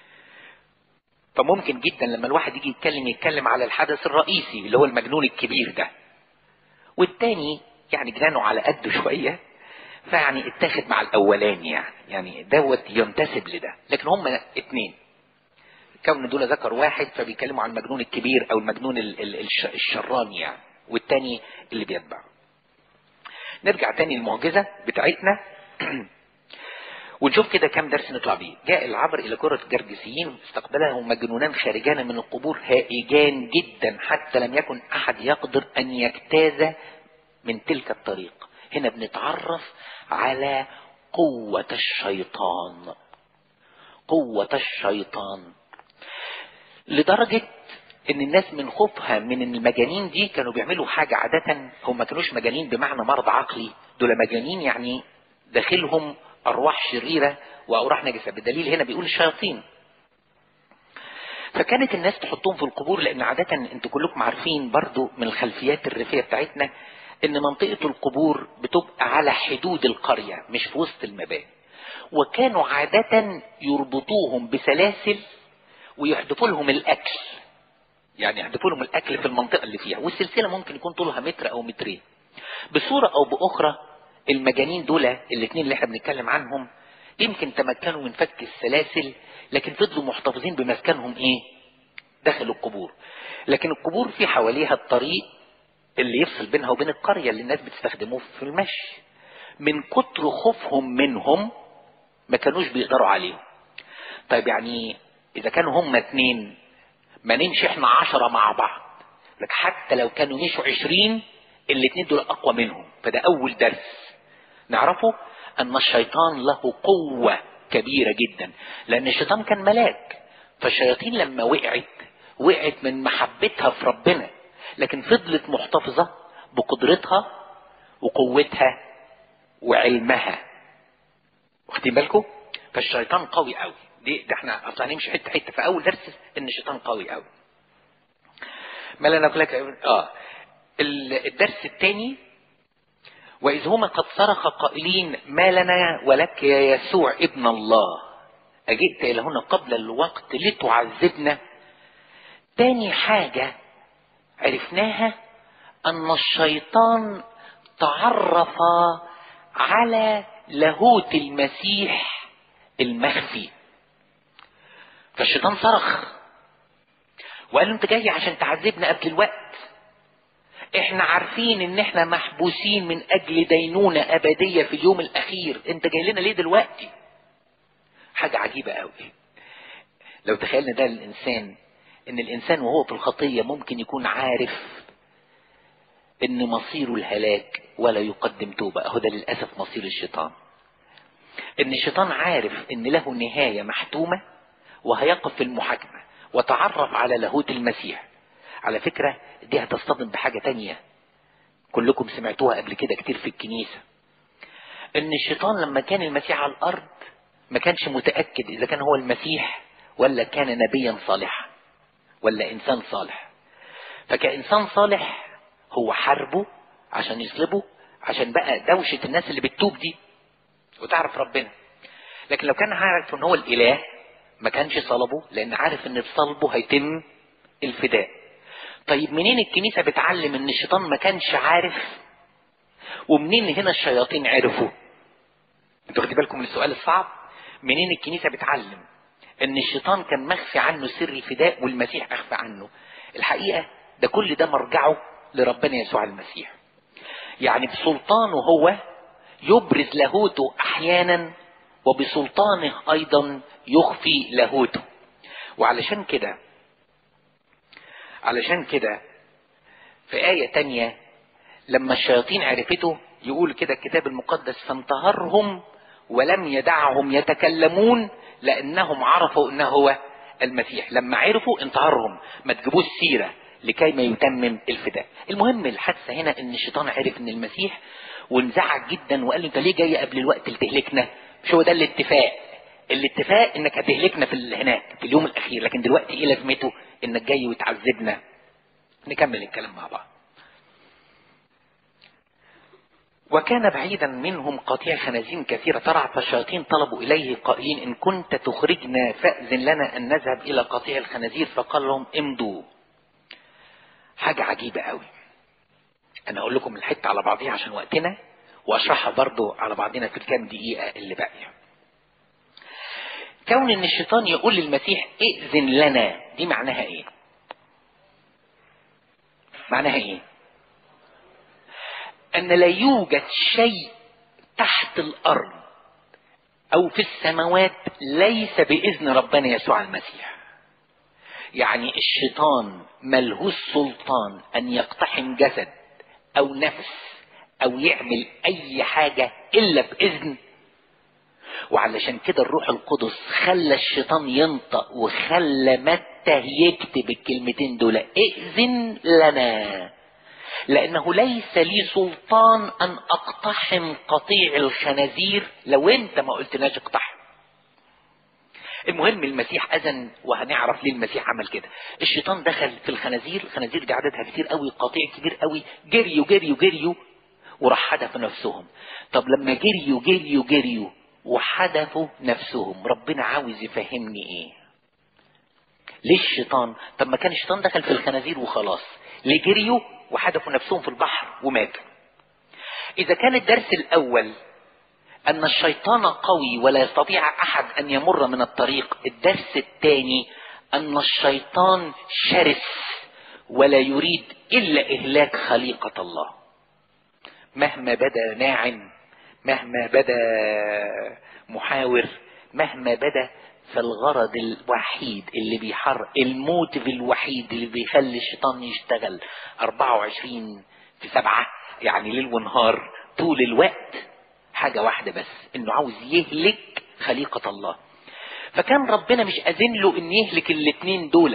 Speaker 1: فممكن جدا لما الواحد يجي يتكلم يتكلم على الحدث الرئيسي اللي هو المجنون الكبير ده والتاني يعني جنانه على قده شوية فيعني اتاخد مع الاولاني يعني يعني دوت ينتسب لده لكن هم اتنين كون دول ذكر واحد فبيتكلموا عن المجنون الكبير او المجنون ال ال الش الشراني يعني والتاني اللي بيتبعه نرجع تاني للمعجزة بتاعتنا ونشوف كده كام درس نطلع بيه جاء العبر الى كرة جرجسيين استقبله مجنونان خارجان من القبور هائجان جدا حتى لم يكن احد يقدر ان يجتاز من تلك الطريق هنا بنتعرف على قوة الشيطان قوة الشيطان لدرجة ان الناس من خوفها من المجانين دي كانوا بيعملوا حاجة عادة هم ما كانوش مجانين بمعنى مرض عقلي دول مجانين يعني داخلهم ارواح شريرة وارواح نجسة بالدليل هنا بيقول الشياطين فكانت الناس تحطهم في القبور لان عادة انتوا كلكم عارفين برضو من الخلفيات الريفية بتاعتنا ان منطقة القبور بتبقى على حدود القرية مش في وسط المباني وكانوا عادة يربطوهم بسلاسل ويحدفوا لهم الاكل يعني يحدفوا لهم الاكل في المنطقة اللي فيها والسلسلة ممكن يكون طولها متر او مترين بصورة او باخرى المجانين دول الاثنين اللي احنا بنتكلم عنهم يمكن تمكنوا من فك السلاسل لكن فضلوا محتفظين بمسكنهم ايه داخل القبور لكن القبور في حواليها الطريق اللي يفصل بينها وبين القرية اللي الناس بتستخدموه في المشي من كتر خوفهم منهم ما كانوش بيقدروا عليهم طيب يعني اذا كانوا هم اتنين ما نمشي احنا عشرة مع بعض لك حتى لو كانوا مشوا عشرين الاتنين دول اقوى منهم فده اول درس نعرفه ان الشيطان له قوة كبيرة جدا لان الشيطان كان ملاك فالشياطين لما وقعت وقعت من محبتها في ربنا لكن فضلت محتفظة بقدرتها وقوتها وعلمها واخدين بالكم فالشيطان قوي قوي دي ده احنا اصلا هنمشي حته حته في اول درس ان الشيطان قوي قوي ما لا نقول لك اه الدرس الثاني وإذ هما قد صرخ قائلين ما لنا ولك يا يسوع ابن الله أجئت إلى هنا قبل الوقت لتعذبنا تاني حاجة عرفناها أن الشيطان تعرف على لاهوت المسيح المخفي فالشيطان صرخ وقال له انت جاي عشان تعذبنا قبل الوقت احنا عارفين ان احنا محبوسين من اجل دينونة ابدية في اليوم الاخير انت جاي لنا ليه دلوقتي حاجة عجيبة قوي لو تخيلنا ده الانسان ان الانسان وهو في الخطية ممكن يكون عارف ان مصيره الهلاك ولا يقدم توبة اهو ده للأسف مصير الشيطان ان الشيطان عارف ان له نهاية محتومة وهيقف في المحاكمة وتعرف على لاهوت المسيح على فكرة دي هتصطدم بحاجة تانية كلكم سمعتوها قبل كده كتير في الكنيسة ان الشيطان لما كان المسيح على الارض ما كانش متأكد اذا كان هو المسيح ولا كان نبيا صالحا ولا انسان صالح فكإنسان صالح هو حاربه عشان يصلبه عشان بقى دوشة الناس اللي بتتوب دي وتعرف ربنا لكن لو كان عارف ان هو الاله ما كانش صلبه لان عارف ان بصلبه هيتم الفداء طيب منين الكنيسة بتعلم ان الشيطان ما كانش عارف ومنين هنا الشياطين عرفوا انتوا واخدين بالكم من السؤال الصعب منين الكنيسة بتعلم ان الشيطان كان مخفي عنه سر الفداء والمسيح اخفى عنه الحقيقة ده كل ده مرجعه لربنا يسوع المسيح يعني بسلطانه هو يبرز لاهوته احيانا وبسلطانه ايضا يخفي لاهوته وعلشان كده علشان كده في آية تانية لما الشياطين عرفته يقول كده الكتاب المقدس فانتهرهم ولم يدعهم يتكلمون لأنهم عرفوا أنه هو المسيح لما عرفوا انتهرهم ما تجيبوش سيرة لكي ما يتمم الفداء المهم الحادثة هنا ان الشيطان عرف ان المسيح وانزعج جدا وقال له انت ليه جاي قبل الوقت اللي تهلكنا مش هو ده الاتفاق الاتفاق انك هتهلكنا في هناك في اليوم الاخير لكن دلوقتي ايه لازمته انك جاي وتعذبنا نكمل الكلام مع بعض وكان بعيدا منهم قطيع خنازير كثيرة ترعى فالشياطين طلبوا إليه قائلين إن كنت تخرجنا فأذن لنا أن نذهب إلى قطيع الخنازير فقال لهم امضوا حاجة عجيبة قوي أنا أقول لكم الحتة على بعضيها عشان وقتنا وأشرحها برضو على بعضنا في الكام دقيقة اللي باقية كون ان الشيطان يقول للمسيح ائذن لنا دي معناها ايه معناها ايه ان لا يوجد شيء تحت الارض او في السماوات ليس باذن ربنا يسوع المسيح يعني الشيطان ملهوش سلطان ان يقتحم جسد او نفس او يعمل اي حاجة الا باذن وعلشان كده الروح القدس خلى الشيطان ينطق وخلى متى يكتب الكلمتين دول ائذن لنا لانه ليس لي سلطان ان اقتحم قطيع الخنازير لو انت ما قلتناش اقتحم المهم المسيح اذن وهنعرف ليه المسيح عمل كده الشيطان دخل في الخنازير الخنازير دي عددها كتير قوي قطيع كبير قوي جريوا جريوا جريوا وراح حدفوا نفسهم طب لما جريوا جريوا جريوا وحدفوا نفسهم ربنا عاوز يفهمني ايه ليه الشيطان طب ما كان الشيطان دخل في الخنازير وخلاص ليه جريوا وحدفوا نفسهم في البحر وماتوا اذا كان الدرس الاول ان الشيطان قوي ولا يستطيع احد ان يمر من الطريق الدرس الثاني ان الشيطان شرس ولا يريد الا اهلاك خليقه الله مهما بدا ناعم مهما بدا محاور مهما بدا فالغرض الوحيد اللي بيحر الموتيف الوحيد اللي بيخلي الشيطان يشتغل 24 في سبعة يعني ليل ونهار طول الوقت حاجة واحدة بس انه عاوز يهلك خليقة الله فكان ربنا مش اذن له ان يهلك الاتنين دول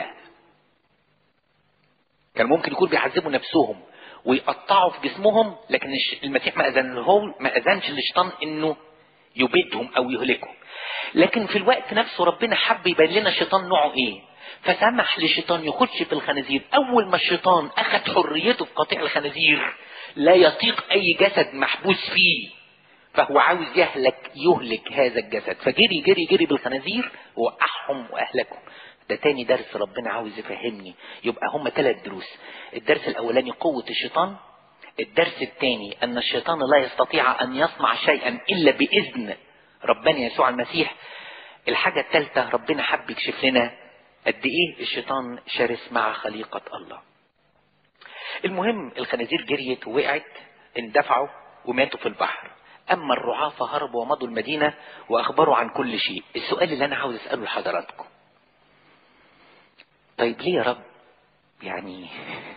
Speaker 1: كان ممكن يكون بيعذبوا نفسهم ويقطعوا في جسمهم لكن المسيح ما اذن لهم ما اذنش للشيطان انه يبيدهم او يهلكهم لكن في الوقت نفسه ربنا حب يبين لنا الشيطان نوعه ايه فسمح للشيطان يخش في الخنازير اول ما الشيطان اخذ حريته في قطيع الخنازير لا يطيق اي جسد محبوس فيه فهو عاوز يهلك يهلك هذا الجسد فجري جري جري بالخنازير ووقعهم واهلكهم ده تاني درس ربنا عاوز يفهمني يبقى هم ثلاث دروس الدرس الاولاني قوة الشيطان الدرس الثاني ان الشيطان لا يستطيع ان يصنع شيئا الا باذن ربنا يسوع المسيح الحاجة الثالثة ربنا حب يكشف لنا قد ايه الشيطان شرس مع خليقة الله المهم الخنازير جريت ووقعت اندفعوا وماتوا في البحر اما الرعاة فهربوا ومضوا المدينة واخبروا عن كل شيء السؤال اللي انا عاوز اسأله لحضراتكم طيب ليه يا رب يعني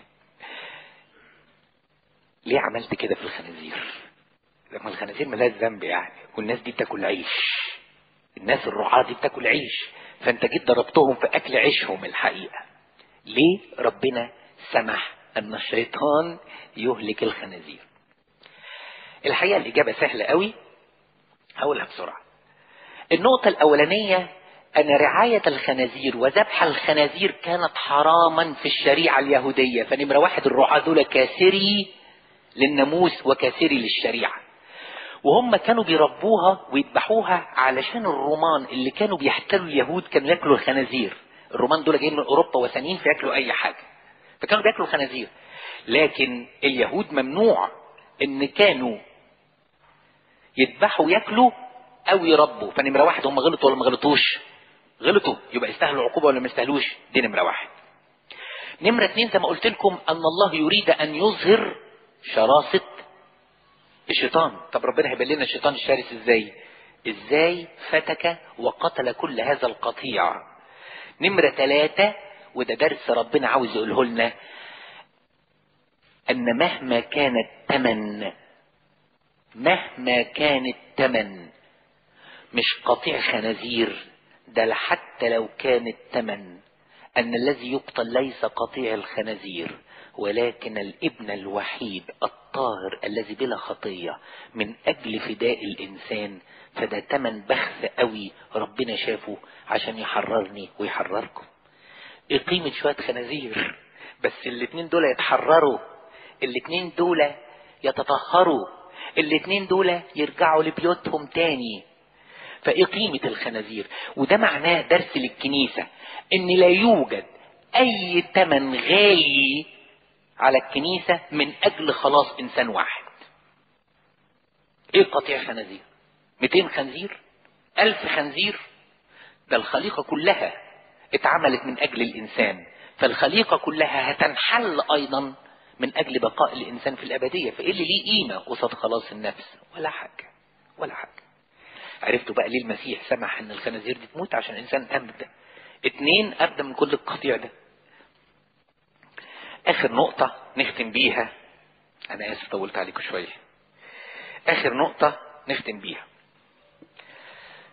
Speaker 1: ليه عملت كده في الخنازير لما الخنازير ملهاش ذنب يعني والناس دي بتاكل عيش الناس الرعاة دي بتاكل عيش فانت جيت ضربتهم في اكل عيشهم الحقيقة ليه ربنا سمح ان الشيطان يهلك الخنازير الحقيقة الاجابة سهلة قوي هقولها بسرعة النقطة الاولانية ان رعاية الخنازير وذبح الخنازير كانت حراما في الشريعة اليهودية فنمرة واحد الرعاة دول كاسري للناموس وكاسري للشريعة وهم كانوا بيربوها ويذبحوها علشان الرومان اللي كانوا بيحتلوا اليهود كانوا ياكلوا الخنازير الرومان دول جايين من اوروبا وثنيين فياكلوا اي حاجه فكانوا بياكلوا الخنازير لكن اليهود ممنوع ان كانوا يذبحوا وياكلوا او يربوا فنمره واحد هم غلطوا ولا ما غلطوش غلطوا يبقى يستاهلوا عقوبه ولا ما يستاهلوش دي نمره واحد نمره اتنين زي ما قلت لكم ان الله يريد ان يظهر شراسه الشيطان طب ربنا هيبين لنا الشيطان الشرس ازاي ازاي فتك وقتل كل هذا القطيع نمرة ثلاثة وده درس ربنا عاوز يقوله لنا ان مهما كان الثمن مهما كان الثمن مش قطيع خنازير ده حتى لو كان الثمن ان الذي يقتل ليس قطيع الخنازير ولكن الابن الوحيد الطاهر الذي بلا خطية من أجل فداء الإنسان فده تمن بخس قوي ربنا شافه عشان يحررني ويحرركم ايه قيمة شوية خنازير بس الاتنين دول يتحرروا الاتنين دول يتطهروا الاتنين دول يرجعوا لبيوتهم تاني فايه قيمة الخنازير وده معناه درس للكنيسة ان لا يوجد اي تمن غالي على الكنيسة من أجل خلاص إنسان واحد إيه قطيع خنازير 200 خنزير ألف خنزير ده الخليقة كلها اتعملت من أجل الإنسان فالخليقة كلها هتنحل أيضا من أجل بقاء الإنسان في الأبدية فإيه اللي ليه قيمة قصاد خلاص النفس ولا حاجة ولا حاجة عرفتوا بقى ليه المسيح سمح ان الخنازير دي تموت عشان الانسان ابدا اتنين ابدا من كل القطيع ده اخر نقطة نختم بيها انا اسف طولت عليكم شوية اخر نقطة نختم بيها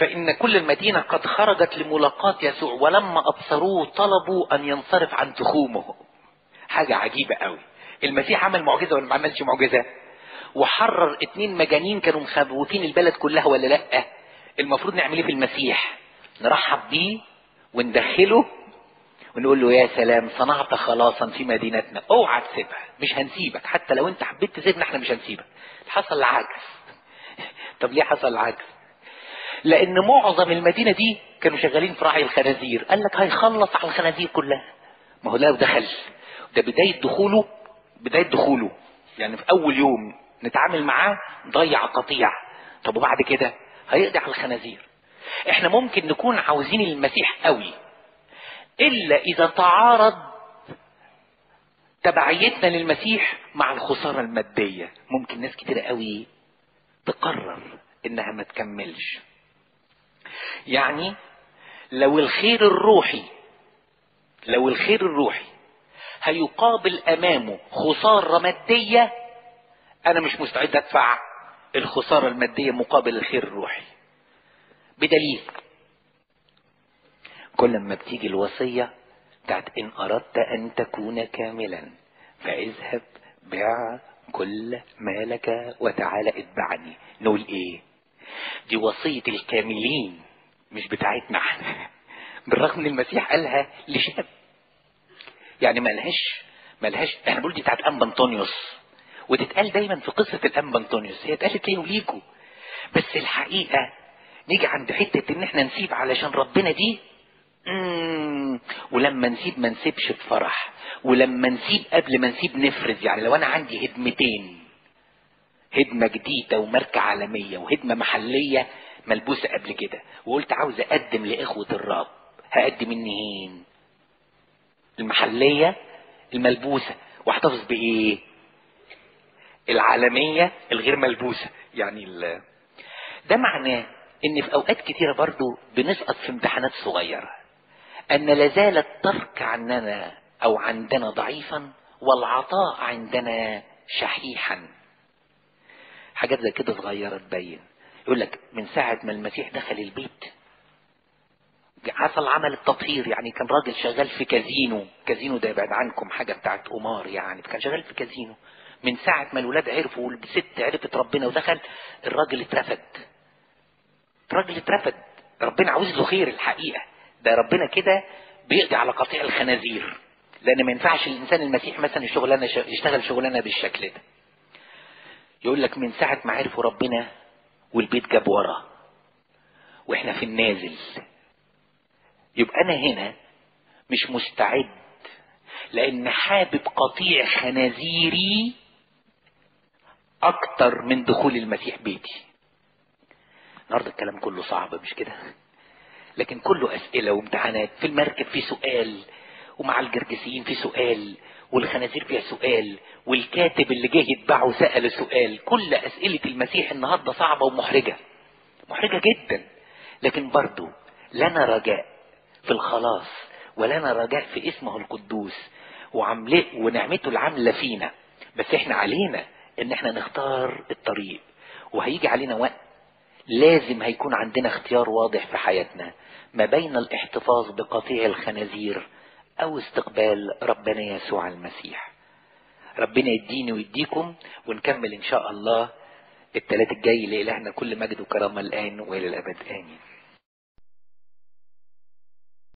Speaker 1: فإن كل المدينة قد خرجت لملاقاة يسوع ولما أبصروه طلبوا أن ينصرف عن تخومه حاجة عجيبة قوي المسيح عمل معجزة ولا ما عملش معجزة وحرر اتنين مجانين كانوا مخوفين البلد كلها ولا لأ المفروض نعمل ايه في المسيح نرحب بيه وندخله ونقول له يا سلام صنعت خلاصا في مدينتنا اوعى تسيبها مش هنسيبك حتى لو انت حبيت تسيبنا احنا مش هنسيبك حصل العجز طب ليه حصل العجز لان معظم المدينة دي كانوا شغالين في راعي الخنازير قال لك هيخلص على الخنازير كلها ما هو لو دخل ده بداية دخوله بداية دخوله يعني في اول يوم نتعامل معاه ضيع قطيع طب وبعد كده هيقضي على الخنازير احنا ممكن نكون عاوزين المسيح قوي الا اذا تعارض تبعيتنا للمسيح مع الخسارة المادية ممكن ناس كتير قوي تقرر انها ما تكملش يعني لو الخير الروحي لو الخير الروحي هيقابل امامه خسارة مادية انا مش مستعد ادفع الخسارة المادية مقابل الخير الروحي بدليل كل ما بتيجي الوصية بتاعت ان اردت ان تكون كاملا فاذهب بيع كل مالك وتعالى اتبعني نقول ايه دي وصية الكاملين مش بتاعتنا احنا بالرغم ان المسيح قالها لشاب يعني ملهاش ملهاش احنا بنقول دي بتاعت انبا انطونيوس وتتقال دايما في قصة الانبا انطونيوس هي اتقالت ليه وليكوا بس الحقيقة نيجي عند حتة ان احنا نسيب علشان ربنا دي مم. ولما نسيب ما نسيبش بفرح ولما نسيب قبل ما نسيب نفرز يعني لو انا عندي هدمتين هدمة جديدة وماركة عالمية وهدمة محلية ملبوسة قبل كده وقلت عاوز اقدم لاخوة الرب هقدم منين المحلية الملبوسة واحتفظ بايه العالمية الغير ملبوسة يعني ال... ده معناه ان في اوقات كتيرة برضو بنسقط في امتحانات صغيرة ان لازال الترك عننا او عندنا ضعيفا والعطاء عندنا شحيحا حاجات زي كده صغيرة تبين يقول لك من ساعة ما المسيح دخل البيت حصل عمل التطهير يعني كان راجل شغال في كازينو كازينو ده يبعد عنكم حاجة بتاعت قمار يعني كان شغال في كازينو من ساعة ما الولاد عرفوا والست عرفت ربنا ودخل الراجل اترفد الراجل اترفد ربنا عاوز له خير الحقيقة ده ربنا كده بيقضي على قطيع الخنازير لان ما ينفعش الانسان المسيح مثلا الشغلانه يشتغل شغلانه بالشكل ده يقول لك من ساعة ما عرفوا ربنا والبيت جاب ورا واحنا في النازل يبقى انا هنا مش مستعد لان حابب قطيع خنازيري اكتر من دخول المسيح بيتي النهارده الكلام كله صعب مش كده لكن كله اسئله وامتحانات في المركب في سؤال ومع الجرجسيين في سؤال والخنازير فيها سؤال والكاتب اللي جه يتبعه سأل سؤال كل أسئلة المسيح النهاردة صعبة ومحرجة محرجة جدا لكن برضو لنا رجاء في الخلاص ولنا رجاء في اسمه القدوس وعمله ونعمته العاملة فينا بس احنا علينا ان احنا نختار الطريق وهيجي علينا وقت لازم هيكون عندنا اختيار واضح في حياتنا ما بين الاحتفاظ بقطيع الخنازير او استقبال ربنا يسوع المسيح ربنا يديني ويديكم ونكمل ان شاء الله الثلاث الجاي لإلهنا كل مجد وكرامة الآن وإلى الأبد آمين